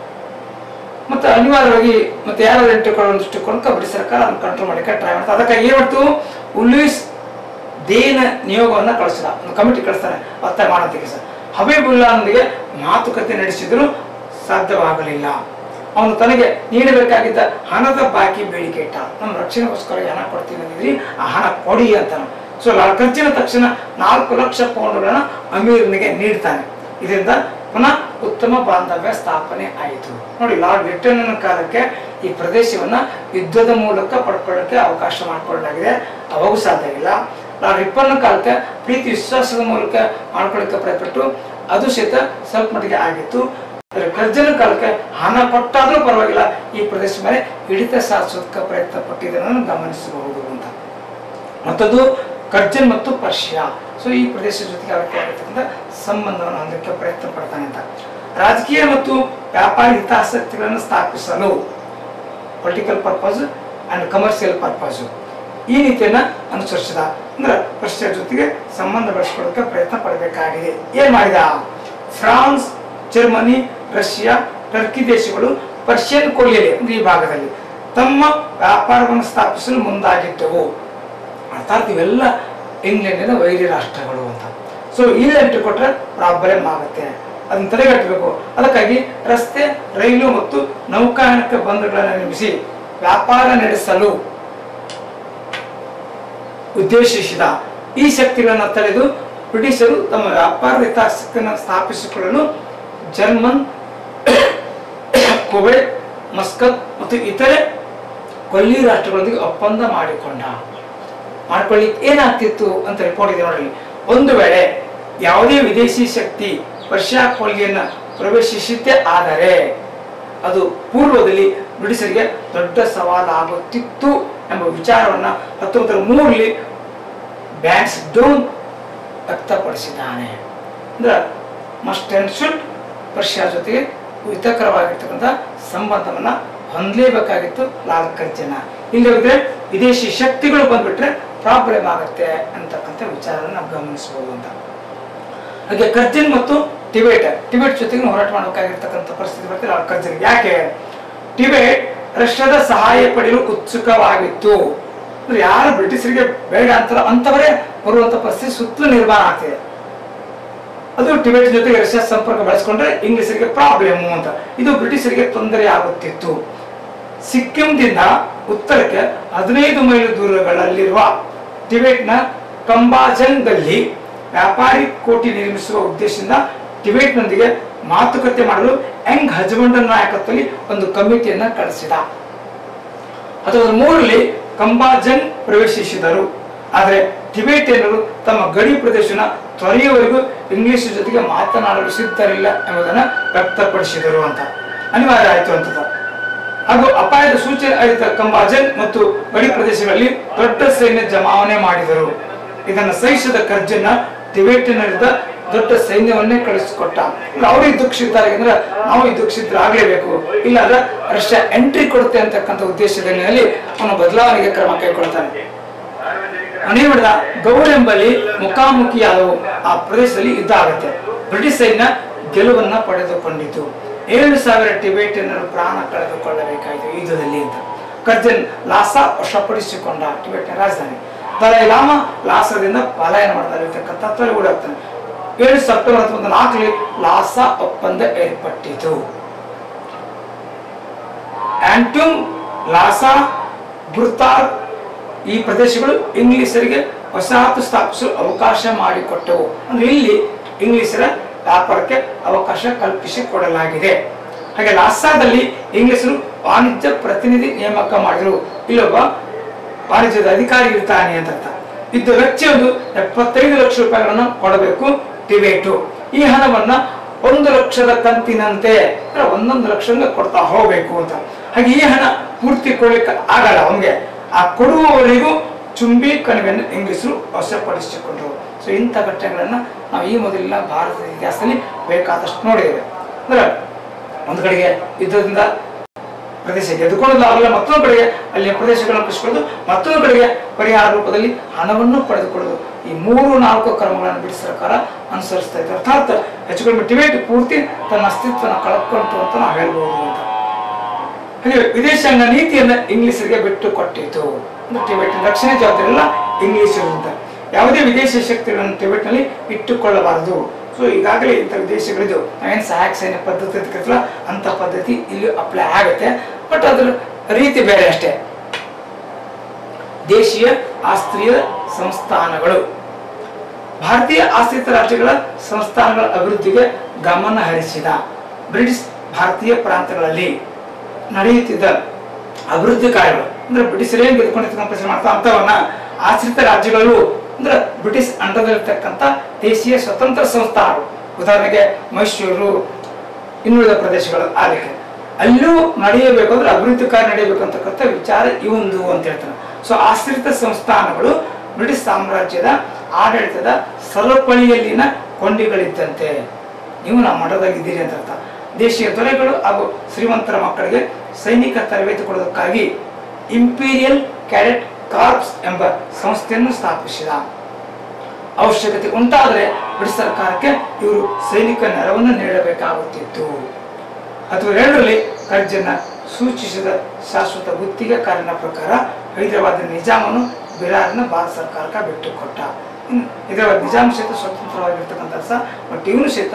ಮತ್ತೆ ಅನಿವಾರ್ಯವಾಗಿ ಮತ್ತೆ ಯಾರು ಎಂಟ್ರಿಕೊಳ್ಳೋ ದೃಷ್ಟಿಕೋನಕ್ಕೆ ಬ್ರಿಟಿಷ್ ಸರ್ಕಾರ ಅದನ್ನು ಕಂಟ್ರೋಲ್ ಮಾಡಲಿಕ್ಕೆ ಟ್ರೈ ಮಾಡ್ತಾರೆ ಅದಕ್ಕಾಗಿ ಏನ್ ಮಾಡ್ತು ಉಲ್ಲೀಸ್ ದೇನ ನಿಯೋಗವನ್ನ ಕಳಿಸಿದ ಒಂದು ಕಮಿಟಿ ಕಳಿಸ್ತಾನೆ ಒತ್ತಾಯ ಮಾಡೋದಕ್ಕೆ ಸರ್ ಹಬೀಬುಲ್ಲಾನೊಂದಿಗೆ ಮಾತುಕತೆ ನಡೆಸಿದ್ರು ಸಾಧ್ಯವಾಗಲಿಲ್ಲ ಅವನು ತನಗೆ ನೀಡಬೇಕಾಗಿದ್ದ ಹಣದ ಬಾಕಿ ಬೇಡಿಕೆ ಇಟ್ಟ ನಮ್ಮ ರಕ್ಷಣೆಗೋಸ್ಕರ ಹಣ ಕೊಡ್ತೀವಿ ಅಂದಿದ್ರಿ ಆ ಹಣ ಕೊಡಿ ಅಂತಾನೆ ಸೊ ಲಾರ್ಡ್ ಖರ್ಚಿನ ತಕ್ಷಣ ನಾಲ್ಕು ಲಕ್ಷ ಪೌಂಡ್ಗಳನ್ನ ಅಮೀರ್ನಿಗೆ ನೀಡ್ತಾನೆ ಇದರಿಂದ ಪುನಃ ಉತ್ತಮ ಬಾಂಧವ್ಯ ಸ್ಥಾಪನೆ ಆಯಿತು ನೋಡಿ ಲಾರ್ಡ್ ಲಿಟ್ಟನ್ ಕಾಲಕ್ಕೆ ಈ ಪ್ರದೇಶವನ್ನ ಯುದ್ಧದ ಮೂಲಕ ಪಡ್ಕೊಳ್ಳೋಕೆ ಅವಕಾಶ ಮಾಡಿಕೊಳ್ಳಲಾಗಿದೆ ಅವಾಗೂ ಸಾಧ್ಯ ಇಲ್ಲ ಲಾರ್ಡ್ ರಿಪ್ಪನ್ ಕಾಲಕ್ಕೆ ಪ್ರೀತಿ ವಿಶ್ವಾಸದ ಮೂಲಕ ಮಾಡ್ಕೊಳ್ಳಿಕ್ಕೆ ಪ್ರಯತ್ನಪಟ್ಟು ಅದು ಸಹಿತ ಸ್ವಲ್ಪ ಮಟ್ಟಿಗೆ ಆಗಿತ್ತು ಆದರೆ ಕರ್ಜನ ಕಾಲಕ್ಕೆ ಹಣ ಕೊಟ್ಟಾದ್ರೂ ಪರವಾಗಿಲ್ಲ ಈ ಪ್ರದೇಶ ಮೇಲೆ ಹಿಡಿತ ಸಾಧಿಸೋದಕ್ಕೆ ಪ್ರಯತ್ನ ಪಟ್ಟಿದ್ದನ್ನು ಗಮನಿಸಬಹುದು ಅಂತ ಮತ್ತೊಂದು ಕರ್ಜನ್ ಮತ್ತು ಪರ್ಷಿಯಾ ಸೊ ಈ ಪ್ರದೇಶದ ಜೊತೆಗೆ ಅವರಿಗೆ ಆಗಿರ್ತಕ್ಕಂಥ ಸಂಬಂಧವನ್ನು ಹೊಂದಕ್ಕೆ ಪ್ರಯತ್ನ ಪಡ್ತಾನೆ ಅಂತ ರಾಜಕೀಯ ಮತ್ತು ವ್ಯಾಪಾರಿ ಹಿತಾಸಕ್ತಿಗಳನ್ನು ಸ್ಥಾಪಿಸಲು political purpose and commercial purpose ಈ ನೀತಿಯನ್ನ ಅನುಸರಿಸಿದ ಅಂದ್ರೆ ಪರ್ಷಿಯಾ ಜೊತೆಗೆ ಸಂಬಂಧ ಬೆಳೆಸ್ಕೊಳ್ಳೋಕೆ ಪ್ರಯತ್ನ ಪಡಬೇಕಾಗಿದೆ ಏನ್ ಮಾಡಿದ ಫ್ರಾನ್ಸ್ ಜರ್ಮನಿ ರಷ್ಯಾ ಟರ್ಕಿ ದೇಶಗಳು ಪರ್ಷಿಯನ್ ಕೊಲ್ಲಿಯಲ್ಲಿ ಅಂದ್ರೆ ಈ ಭಾಗದಲ್ಲಿ ತಮ್ಮ ವ್ಯಾಪಾರವನ್ನು ಸ್ಥಾಪಿಸಲು ಮುಂದಾಗಿದ್ದವು ಅರ್ಥಾತ್ ಇವೆಲ್ಲ ಇಂಗ್ಲೆಂಡಿನ ವೈರಿ ರಾಷ್ಟ್ರಗಳು ಅಂತ ಸೊ ಇಲ್ಲಿ ಎಂಟ್ರಿ ಕೊಟ್ರೆ ಪ್ರಾಬ್ಲಮ್ ಆಗುತ್ತೆ ಅದನ್ನು ತಡೆಗಟ್ಟಬೇಕು ಅದಕ್ಕಾಗಿ ರಸ್ತೆ ರೈಲು ಮತ್ತು ನೌಕಾಯಾನಕ್ಕೆ ಬಂದರುಗಳನ್ನು ನಿರ್ಮಿಸಿ ವ್ಯಾಪಾರ ನಡೆಸಲು ಉದ್ದೇಶಿಸಿದ ಈ ಶಕ್ತಿಗಳನ್ನು ತಡೆದು ಬ್ರಿಟಿಷರು ತಮ್ಮ ವ್ಯಾಪಾರದ ಹಿತಾಸಕ್ತಿಯನ್ನು ಸ್ಥಾಪಿಸಿಕೊಳ್ಳಲು ಜರ್ಮನ್ ಕುವೈಟ್ ಮಸ್ಕತ್ ಮತ್ತು ಇತರೆ ಕೊಲ್ಲಿ ರಾಷ್ಟ್ರಗಳೊಂದಿಗೆ ಒಪ್ಪಂದ ಮಾಡಿಕೊಂಡ ಮಾಡ್ಕೊಳ್ಳಿ ಏನಾಗ್ತಿತ್ತು ಅಂತ ರಿಪೋರ್ಟ್ ಇದೆ ನೋಡಿ ಒಂದು ವೇಳೆ ಯಾವುದೇ ವಿದೇಶಿ ಶಕ್ತಿ ಪರ್ಷಿಯಾ ಕೊಲ್ಲಿಯನ್ನು ಪ್ರವೇಶಿಸಿದ್ದೇ ಆದರೆ ಅದು ಪೂರ್ವದಲ್ಲಿ ಬ್ರಿಟಿಷರಿಗೆ ದೊಡ್ಡ ಸವಾಲಾಗುತ್ತಿತ್ತು ಎಂಬ ವಿಚಾರವನ್ನ ಹತ್ತೊಂಬತ್ತರ ಮೂರರಲ್ಲಿ ಬ್ಯಾನ್ಸ್ ಡೋನ್ ವ್ಯಕ್ತಪಡಿಸಿದ್ದಾನೆ ಅಂದ್ರೆ ಮಸ್ಟ್ ಅಂಡ್ ಶುಡ್ ಪರ್ಷಿಯಾ ಜೊತೆಗೆ ಹಿತಕರವಾಗಿರ್ತಕ್ಕಂಥ ಸಂಬಂಧವನ್ನ ಹೊಂದಲೇಬೇಕಾಗಿತ್ತು ಲಾಲ್ ಕರ್ಜನ ಇಲ್ಲದಿದ್ರೆ ವಿದೇಶಿ ಶಕ್ತಿಗಳು ಬಂದ್ಬಿಟ್ರೆ ಪ್ರಾಬ್ಲಮ್ ಆಗುತ್ತೆ ಅಂತಕ್ಕಂಥ ವಿಚಾರವನ್ನು ನಾವು ಗಮನಿಸಬಹುದು ಅಂತ ಹಾಗೆ ಕರ್ಜಿನ್ ಮತ್ತು ಟಿಬೇಟ್ ಟಿಬೇಟ್ ಜೊತೆಗೆ ಹೋರಾಟ ಮಾಡಬೇಕಾಗಿರ್ತಕ್ಕಂಥ ಪರಿಸ್ಥಿತಿ ಬರ್ತದೆ ಲಾಲ್ ಕರ್ಜಿನ್ ಯಾಕೆ ಟಿಬೇಟ್ ರಷ್ಯಾದ ಸಹಾಯ ಪಡೆಯಲು ಉತ್ಸುಕವಾಗಿತ್ತು ಅಂದ್ರೆ ಯಾರು ಬ್ರಿಟಿಷರಿಗೆ ಬೇಡ ಅಂತಾರ ಅಂತವರೇ ಬರುವಂತ ಪರಿಸ್ಥಿತಿ ಸುತ್ತಲೂ ನಿರ್ಮಾಣ ಆಗ್ತಿದೆ ಅದು ಟಿಬೇಟ್ ಜೊತೆಗೆ ರಷ್ಯಾ ಸಂಪರ್ಕ ಬೆಳೆಸ್ಕೊಂಡ್ರೆ ಇಂಗ್ಲಿಷರಿಗೆ ಪ್ರಾಬ್ಲಮ್ ಅಂತ ಇದು ಬ್ರಿಟಿಷರಿಗೆ ತೊಂದರೆ ಆಗುತ್ತಿತ್ತು ಸಿಕ್ಕಿಂದಿಂದ ಉತ್ತರಕ್ಕೆ ಹದಿನೈದು ಮೈಲು ದೂರಗಳಲ್ಲಿರುವ ಟಿಬೇಟ್ನ ಕಂಬಾಜಂಗ್ದಲ್ಲಿ ವ್ಯಾಪಾರಿ ಕೋಟಿ ನಿರ್ಮಿಸುವ ಉದ್ದೇಶದಿಂದ ಟಿಬೇಟ್ನೊಂದಿಗೆ ಮಾತುಕತೆ ಮಾಡಲು ಯಂಗ್ ಹಜಬಂಡನ್ ನಾಯಕತ್ವದಲ್ಲಿ ಒಂದು ಕಮಿಟಿಯನ್ನ ಕಳಿಸಿದ ಹತ್ತೊಂಬತ್ತು ಮೂರರಲ್ಲಿ ಕಂಬಾಜಂಗ್ ಪ್ರವೇಶಿಸಿದರು ಆದರೆ ಟಿಬೇಟಿಯನ್ನರು ತಮ್ಮ ಗಡಿ ಪ್ರದೇಶನ ತೊರೆಯುವವರೆಗೂ ಇಂಗ್ಲಿಷ್ ಜೊತೆಗೆ ಮಾತನಾಡಲು ಸಿದ್ಧರಿಲ್ಲ ಎಂಬುದನ್ನು ವ್ಯಕ್ತಪಡಿಸಿದರು ಅಂತ ಅನಿವಾರ್ಯ ಆಯಿತು ಅಂತದ ಹಾಗೂ ಅಪಾಯದ ಸೂಚನೆ ಅರಿತ ಕಂಬಾಜನ್ ಮತ್ತು ಗಡಿ ಪ್ರದೇಶಗಳಲ್ಲಿ ದೊಡ್ಡ ಸೈನ್ಯ ಜಮಾವಣೆ ಮಾಡಿದರು ಇದನ್ನು ಸಹಿಸಿದ ಕರ್ಜನ ಟಿಬೇಟಿನಲ್ಲಿದ್ದ ದೊಡ್ಡ ಸೈನ್ಯವನ್ನೇ ಕಳಿಸಿಕೊಟ್ಟ ಅವರು ಯುದ್ಧಕ್ಷಿದ್ದಾರೆ ಅಂದ್ರೆ ನಾವು ಯುದ್ಧಕ್ಷಿದ್ರಾಗಲೇಬೇಕು ಇಲ್ಲ ಅಂದ್ರೆ ರಷ್ಯಾ ಎಂಟ್ರಿ ಕೊಡುತ್ತೆ ಅಂತಕ್ಕಂಥ ಉದ್ದೇಶದಲ್ಲಿ ಅವನು ಬದಲಾವಣೆಗೆ ಕ್ರಮ ಕೈಗೊಳ್ತಾನೆ ಮನೆ ಹೊಡೆದ ಗೌರ್ ಎಂಬಲ್ಲಿ ಮುಖಾಮುಖಿಯಾದವು ಆ ಪ್ರದೇಶದಲ್ಲಿ ಯುದ್ಧ ಆಗುತ್ತೆ ಬ್ರಿಟಿಷ್ ಸೈನ್ಯ ಗೆಲುವನ್ನ ಪಡೆದುಕೊಂಡಿತು ಏಳು ಸಾವಿರ ಟಿಬೇಟಿಯನ್ನರು ಪ್ರಾಣ ಕಳೆದುಕೊಳ್ಳಬೇಕಾಯಿತು ಈ ಯುದ್ಧದಲ್ಲಿ ಅಂತ ಕರ್ಜನ್ ಲಾಸಾ ವಶಪಡಿಸಿಕೊಂಡ ಟಿಬೇಟಿನ ರಾಜಧಾನಿ ದಲೈ ಲಾಮಾ ಲಾಸಾದಿಂದ ಪಲಾಯನ ಮಾಡಲಿರ್ತಕ್ಕಂಥ ತೊಲಗುಡಾಗ್ತಾನೆ ಏಳು ಸೆಪ್ಟೆಂಬರ್ ಹತ್ತೊಂಬತ್ತು ನಾಲ್ಕರಲ್ಲಿ ಲಾಸಾ ಒಪ್ಪಂದ ಏರ್ಪಟ್ಟಿತು ಆಂಟುಮ್ ಲಾಸಾ ಬುರ್ತಾರ್ ಈ ಪ್ರದೇಶಗಳು ಇಂಗ್ಲಿಷರಿಗೆ ವಸಾಹತು ಸ್ಥಾಪಿಸಲು ಅವಕಾಶ ಮಾಡಿಕೊಟ್ಟವು ಅಂದ್ರೆ ಇಲ್ಲಿ ಇಂಗ್ಲಿಷರ ವ್ಯಾಪಾರಕ್ಕೆ ಅವಕಾಶ ಕಲ್ಪಿಸಿಕೊಡಲಾಗಿದೆ ಹಾಗೆ ಲಾಸಾದಲ್ಲಿ ಇಂಗ್ಲಿಷರು ವಾಣಿಜ್ಯ ಪ್ರತಿನಿಧಿ ನೇಮಕ ಮಾಡಿದರು ಇಲ್ಲೊಬ್ಬ ವಾಣಿಜ್ಯದ ಅಧಿಕಾರಿ ಇರ್ತಾನೆ ಅಂತ ಅರ್ಥ ಇದ್ದ ವೆಚ್ಚವನ್ನು ಎಪ್ಪತ್ತೈದು ಲಕ್ಷ ರೂಪಾಯಿಗಳನ್ನು ಕೊಡಬೇಕು ಟಿಬೇಟು ಈ ಹಣವನ್ನ ಒಂದು ಲಕ್ಷದ ಕಂತಿನಂತೆ ಅಂದ್ರೆ ಒಂದೊಂದು ಲಕ್ಷ ಕೊಡ್ತಾ ಹೋಗ್ಬೇಕು ಅಂತ ಹಾಗೆ ಈ ಹಣ ಪೂರ್ತಿ ಕೊಡ್ಲಿಕ್ಕೆ ಆಗಲ್ಲ ಅವನಿಗೆ ಆ ಕೊಡುವವರೆಗೂ ಚುಂಬಿ ಕಣಿವೆಯನ್ನು ಇಂಗ್ಲಿಷರು ವಶಪಡಿಸಿಕೊಂಡರು ಸೊ ಇಂಥ ಘಟನೆಗಳನ್ನ ನಾವು ಈ ಮೊದಲಿನ ಭಾರತದ ಇತಿಹಾಸದಲ್ಲಿ ಬೇಕಾದಷ್ಟು ನೋಡಿದ್ದೇವೆ ಅಂದ್ರೆ ಒಂದು ಕಡೆಗೆ ಯುದ್ಧದಿಂದ ಪ್ರದೇಶ ಗೆದ್ದುಕೊಳ್ಳೋದಾಗಲ್ಲ ಮತ್ತೊಂದು ಕಡೆಗೆ ಅಲ್ಲಿಯ ಪ್ರದೇಶಗಳನ್ನು ಕೃಷಿಕೊಳ್ಳೋದು ಮತ್ತೊಂದು ಕಡೆಗೆ ಪರಿಹಾರ ರೂಪದಲ್ಲಿ ಹಣವನ್ನು ಪಡೆದುಕೊಳ್ಳೋದು ಈ ಮೂರು ನಾಲ್ಕು ಕ್ರಮಗಳನ್ನು ಬ್ರಿಟಿಷ್ ಸರ್ಕಾರ ಅನುಸರಿಸ್ತಾ ಇದೆ ಅರ್ಥಾತ್ ಹೆಚ್ಚು ಕಡಿಮೆ ಟಿಬೇಟ್ ಪೂರ್ತಿ ತನ್ನ ಅಸ್ತಿತ್ವನ ಕಳ್ಕೊಂತು ಅಂತ ನಾವು ಹೇಳ್ಬೋದು ಅಂತ ಹಾಗೆ ವಿದೇಶಾಂಗ ನೀತಿಯನ್ನ ಇಂಗ್ಲಿಷರಿಗೆ ಬಿಟ್ಟು ಕೊಟ್ಟಿತು ಅಂದ್ರೆ ಟಿಬೇಟಿನ ರಕ್ಷಣೆ ಜವಾಬ್ದಾರಿ ಎಲ್ಲ ಇಂಗ್ಲಿಷರು ಅಂತ ಯಾವುದೇ ವಿದೇಶಿ ಶಕ್ತಿಗಳನ್ನು ಟಿಬೇಟ್ನಲ್ಲಿ ಇಟ್ಟುಕೊಳ್ಳಬಾರದು ಸೊ ಈಗಾಗಲೇ ಇಂಥ ವಿದೇಶಗಳಿದ್ದು ನಾವೇನು ಸಹಾಯಕ ಸೈನ್ಯ ಪದ್ಧತಿ ಅಂತ ಕರಿತೀವಲ್ಲ ಅಂಥ ಪದ್ಧತಿ ಇಲ್ಲಿ ಅಪ್ಲೈ ಆಗುತ್ತೆ ಬಟ್ ಅದ್ರ ರೀತಿ ಬೇರೆ ಅಷ್ಟೇ ದೇಶೀಯ ಆಸ್ತ್ರೀಯ ಸಂಸ್ಥಾನಗಳು ಭಾರತೀಯ ಆಶ್ರಿತ ರಾಜ್ಯಗಳ ಸಂಸ್ಥಾನಗಳ ಅಭಿವೃದ್ಧಿಗೆ ಗಮನ ಹರಿಸಿದ ಬ್ರಿಟಿಷ್ ಭಾರತೀಯ ಪ್ರಾಂತಗಳಲ್ಲಿ ನಡೆಯುತ್ತಿದ್ದ ಅಭಿವೃದ್ಧಿ ಕಾರ್ಯಗಳು ಅಂದ್ರೆ ಬ್ರಿಟಿಷರೇ ಗೆದ್ದುಕೊಂಡಿರ್ತಕ್ಕಂಥ ಪ್ರಶ್ನೆ ಮಾಡ್ತಾ ಅಂತವನ್ನ ಆಶ್ರಿತ ರಾಜ್ಯಗಳು ಅಂದ್ರೆ ಬ್ರಿಟಿಷ್ ಅಂಡದಲ್ಲಿರ್ತಕ್ಕಂಥ ದೇಶೀಯ ಸ್ವತಂತ್ರ ಸಂಸ್ಥಾನಗಳು ಉದಾಹರಣೆಗೆ ಮೈಸೂರು ಇನ್ನುಳಿದ ಪ್ರದೇಶಗಳ ಆಲಿಕೆ ಅಲ್ಲೂ ನಡೆಯಬೇಕು ಅಂದ್ರೆ ಅಭಿವೃದ್ಧಿ ಕಾರ್ಯ ನಡೆಯಬೇಕು ಅಂತಕ್ಕಂಥ ವಿಚಾರ ಇವಂದು ಅಂತ ಹೇಳ್ತಾನೆ ಸೊ ಆಶ್ರಿತ ಸಂಸ್ಥಾನಗಳು ಬ್ರಿಟಿಷ್ ಸಾಮ್ರಾಜ್ಯದ ಆಡಳಿತದ ಸರಪಳಿಯಲ್ಲಿನ ಕೊಂಡಿಗಳಿದ್ದಂತೆ ನೀವು ನಮ್ಮ ಮಠದಾಗಿದ್ದೀರಿ ಅಂತ ಅರ್ಥ ದೇಶೀಯ ದೊರೆಗಳು ಹಾಗೂ ಶ್ರೀಮಂತರ ಮಕ್ಕಳಿಗೆ ಸೈನಿಕ ತರಬೇತಿ ಕೊಡೋದಕ್ಕಾಗಿ ಇಂಪೀರಿಯಲ್ ಕ್ಯಾಡೆಟ್ ಕಾರ್ಪ್ಸ್ ಎಂಬ ಸಂಸ್ಥೆಯನ್ನು ಸ್ಥಾಪಿಸಿದ ಅವಶ್ಯಕತೆ ಉಂಟಾದರೆ ಬ್ರಿಟಿಷ್ ಸರ್ಕಾರಕ್ಕೆ ಇವರು ಸೈನಿಕ ನೆರವನ್ನು ನೀಡಬೇಕಾಗುತ್ತಿತ್ತು ಅಥವಾ ಎರಡರಲ್ಲಿ ಕರ್ಜನ ಸೂಚಿಸಿದ ಶಾಶ್ವತ ಗುತ್ತಿಗೆ ಕಾರಿನ ಪ್ರಕಾರ ಹೈದರಾಬಾದ್ ನಿಜಾಮನು ಬಿರಾರ್ನ ಭಾರತ ಸರ್ಕಾರಕ್ಕೆ ಬಿಟ್ಟುಕೊಟ್ಟ ಇನ್ನು ಹೈದರಾಬಾದ್ ನಿಜಾಮ್ ಸಹಿತ ಸ್ವತಂತ್ರವಾಗಿರ್ತಕ್ಕಂಥ ಸಹ ಬಟ್ ಇವನು ಸಹಿತ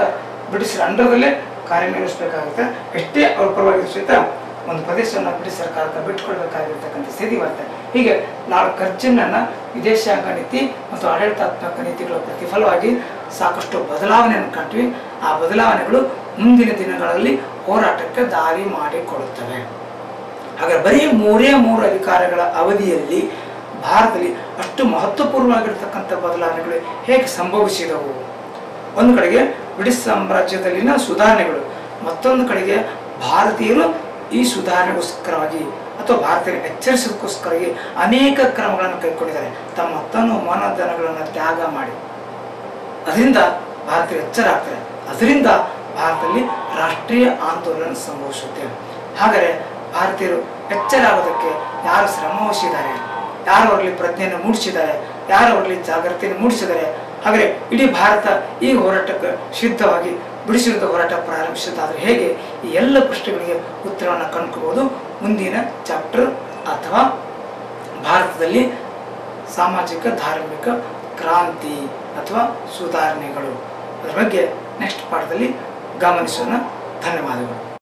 ಬ್ರಿಟಿಷರ ಅಂಡರ್ದಲ್ಲೇ ಕಾರ್ಯನಿರ್ವಹಿಸಬೇಕಾಗುತ್ತೆ ಎಷ್ಟೇ ಅವ್ರ ಪರವಾಗಿ ಸಹಿತ ಒಂದು ಪ್ರದೇಶವನ್ನು ಬ್ರಿಟಿಷ್ ಸರ್ಕಾರಕ್ಕೆ ಬಿಟ್ಟುಕೊಡ್ಬೇಕಾಗಿರ್ತಕ್ಕಂಥ ಸ್ಥಿತಿ ಬರುತ್ತೆ ಹೀಗೆ ಲಾರ್ಡ್ ಕರ್ಜನ್ನನ್ನ ವಿದೇಶಾಂಗ ನೀತಿ ಮತ್ತು ಆಡಳಿತಾತ್ಮಕ ನೀತಿಗಳ ಪ್ರತಿಫಲವಾಗಿ ಸಾಕಷ್ಟು ಬದಲಾವಣೆಯನ್ನು ಕಂಡ್ವಿ ಆ ಬದಲಾವಣೆಗಳು ಮುಂದಿನ ದಿನಗಳಲ್ಲಿ ಹೋರಾಟಕ್ಕೆ ದಾರಿ ಮಾಡಿಕೊಡುತ್ತವೆ ಹಾಗಾದ್ರೆ ಬರೀ ಮೂರೇ ಮೂರು ಅಧಿಕಾರಗಳ ಅವಧಿಯಲ್ಲಿ ಭಾರತದಲ್ಲಿ ಅಷ್ಟು ಮಹತ್ವಪೂರ್ಣವಾಗಿರ್ತಕ್ಕಂಥ ಬದಲಾವಣೆಗಳು ಹೇಗೆ ಸಂಭವಿಸಿದವು ಒಂದು ಕಡೆಗೆ ಬ್ರಿಟಿಷ್ ಸಾಮ್ರಾಜ್ಯದಲ್ಲಿನ ಸುಧಾರಣೆಗಳು ಮತ್ತೊಂದು ಕಡೆಗೆ ಭಾರತೀಯರು ಈ ಸುಧಾರಣೆಗೋಸ್ಕರವಾಗಿ ಅಥವಾ ಭಾರತೀಯರು ಎಚ್ಚರಿಸೋದಕ್ಕೋಸ್ಕರವಾಗಿ ಅನೇಕ ಕ್ರಮಗಳನ್ನು ಕೈಗೊಂಡಿದ್ದಾರೆ ತಮ್ಮ ತನು ಮನಧನಗಳನ್ನು ತ್ಯಾಗ ಮಾಡಿ ಅದರಿಂದ ಭಾರತೀಯರು ಎಚ್ಚರ ಆಗ್ತಾರೆ ಅದರಿಂದ ಭಾರತದಲ್ಲಿ ರಾಷ್ಟ್ರೀಯ ಆಂದೋಲನ ಸಂಭವಿಸುತ್ತೆ ಹಾಗಾದರೆ ಭಾರತೀಯರು ಎಚ್ಚರ ಆಗೋದಕ್ಕೆ ಯಾರು ಶ್ರಮ ವಹಿಸಿದ್ದಾರೆ ಯಾರು ಅವರಲ್ಲಿ ಪ್ರಜ್ಞೆಯನ್ನು ಮೂಡಿಸಿದ್ದಾರೆ ಯಾರು ಅವರಲ್ಲಿ ಜಾಗೃತಿಯನ್ನು ಮೂಡಿಸಿದ್ದಾರೆ ಹಾಗಾದರೆ ಇಡೀ ಭಾರತ ಈ ಹೋರಾಟಕ್ಕೆ ಸಿದ್ಧವಾಗಿ ಬ್ರಿಟಿಷ್ ವಿರುದ್ಧ ಹೋರಾಟ ಪ್ರಾರಂಭಿಸಿದ್ದಾದ್ರೆ ಹೇಗೆ ಈ ಎಲ್ಲ ಪ್ರಶ್ನೆಗಳಿಗೆ ಉತ್ತರವನ್ನು ಕಂಡುಕೋಬಹುದು ಮುಂದಿನ ಚಾಪ್ಟರ್ ಅಥವಾ ಭಾರತದಲ್ಲಿ ಸಾಮಾಜಿಕ ಧಾರ್ಮಿಕ ಕ್ರಾಂತಿ ಅಥವಾ ಸುಧಾರಣೆಗಳು ಅದರ ಬಗ್ಗೆ ನೆಕ್ಸ್ಟ್ ಪಾಠದಲ್ಲಿ ಗಮನಿಸೋಣ ಧನ್ಯವಾದಗಳು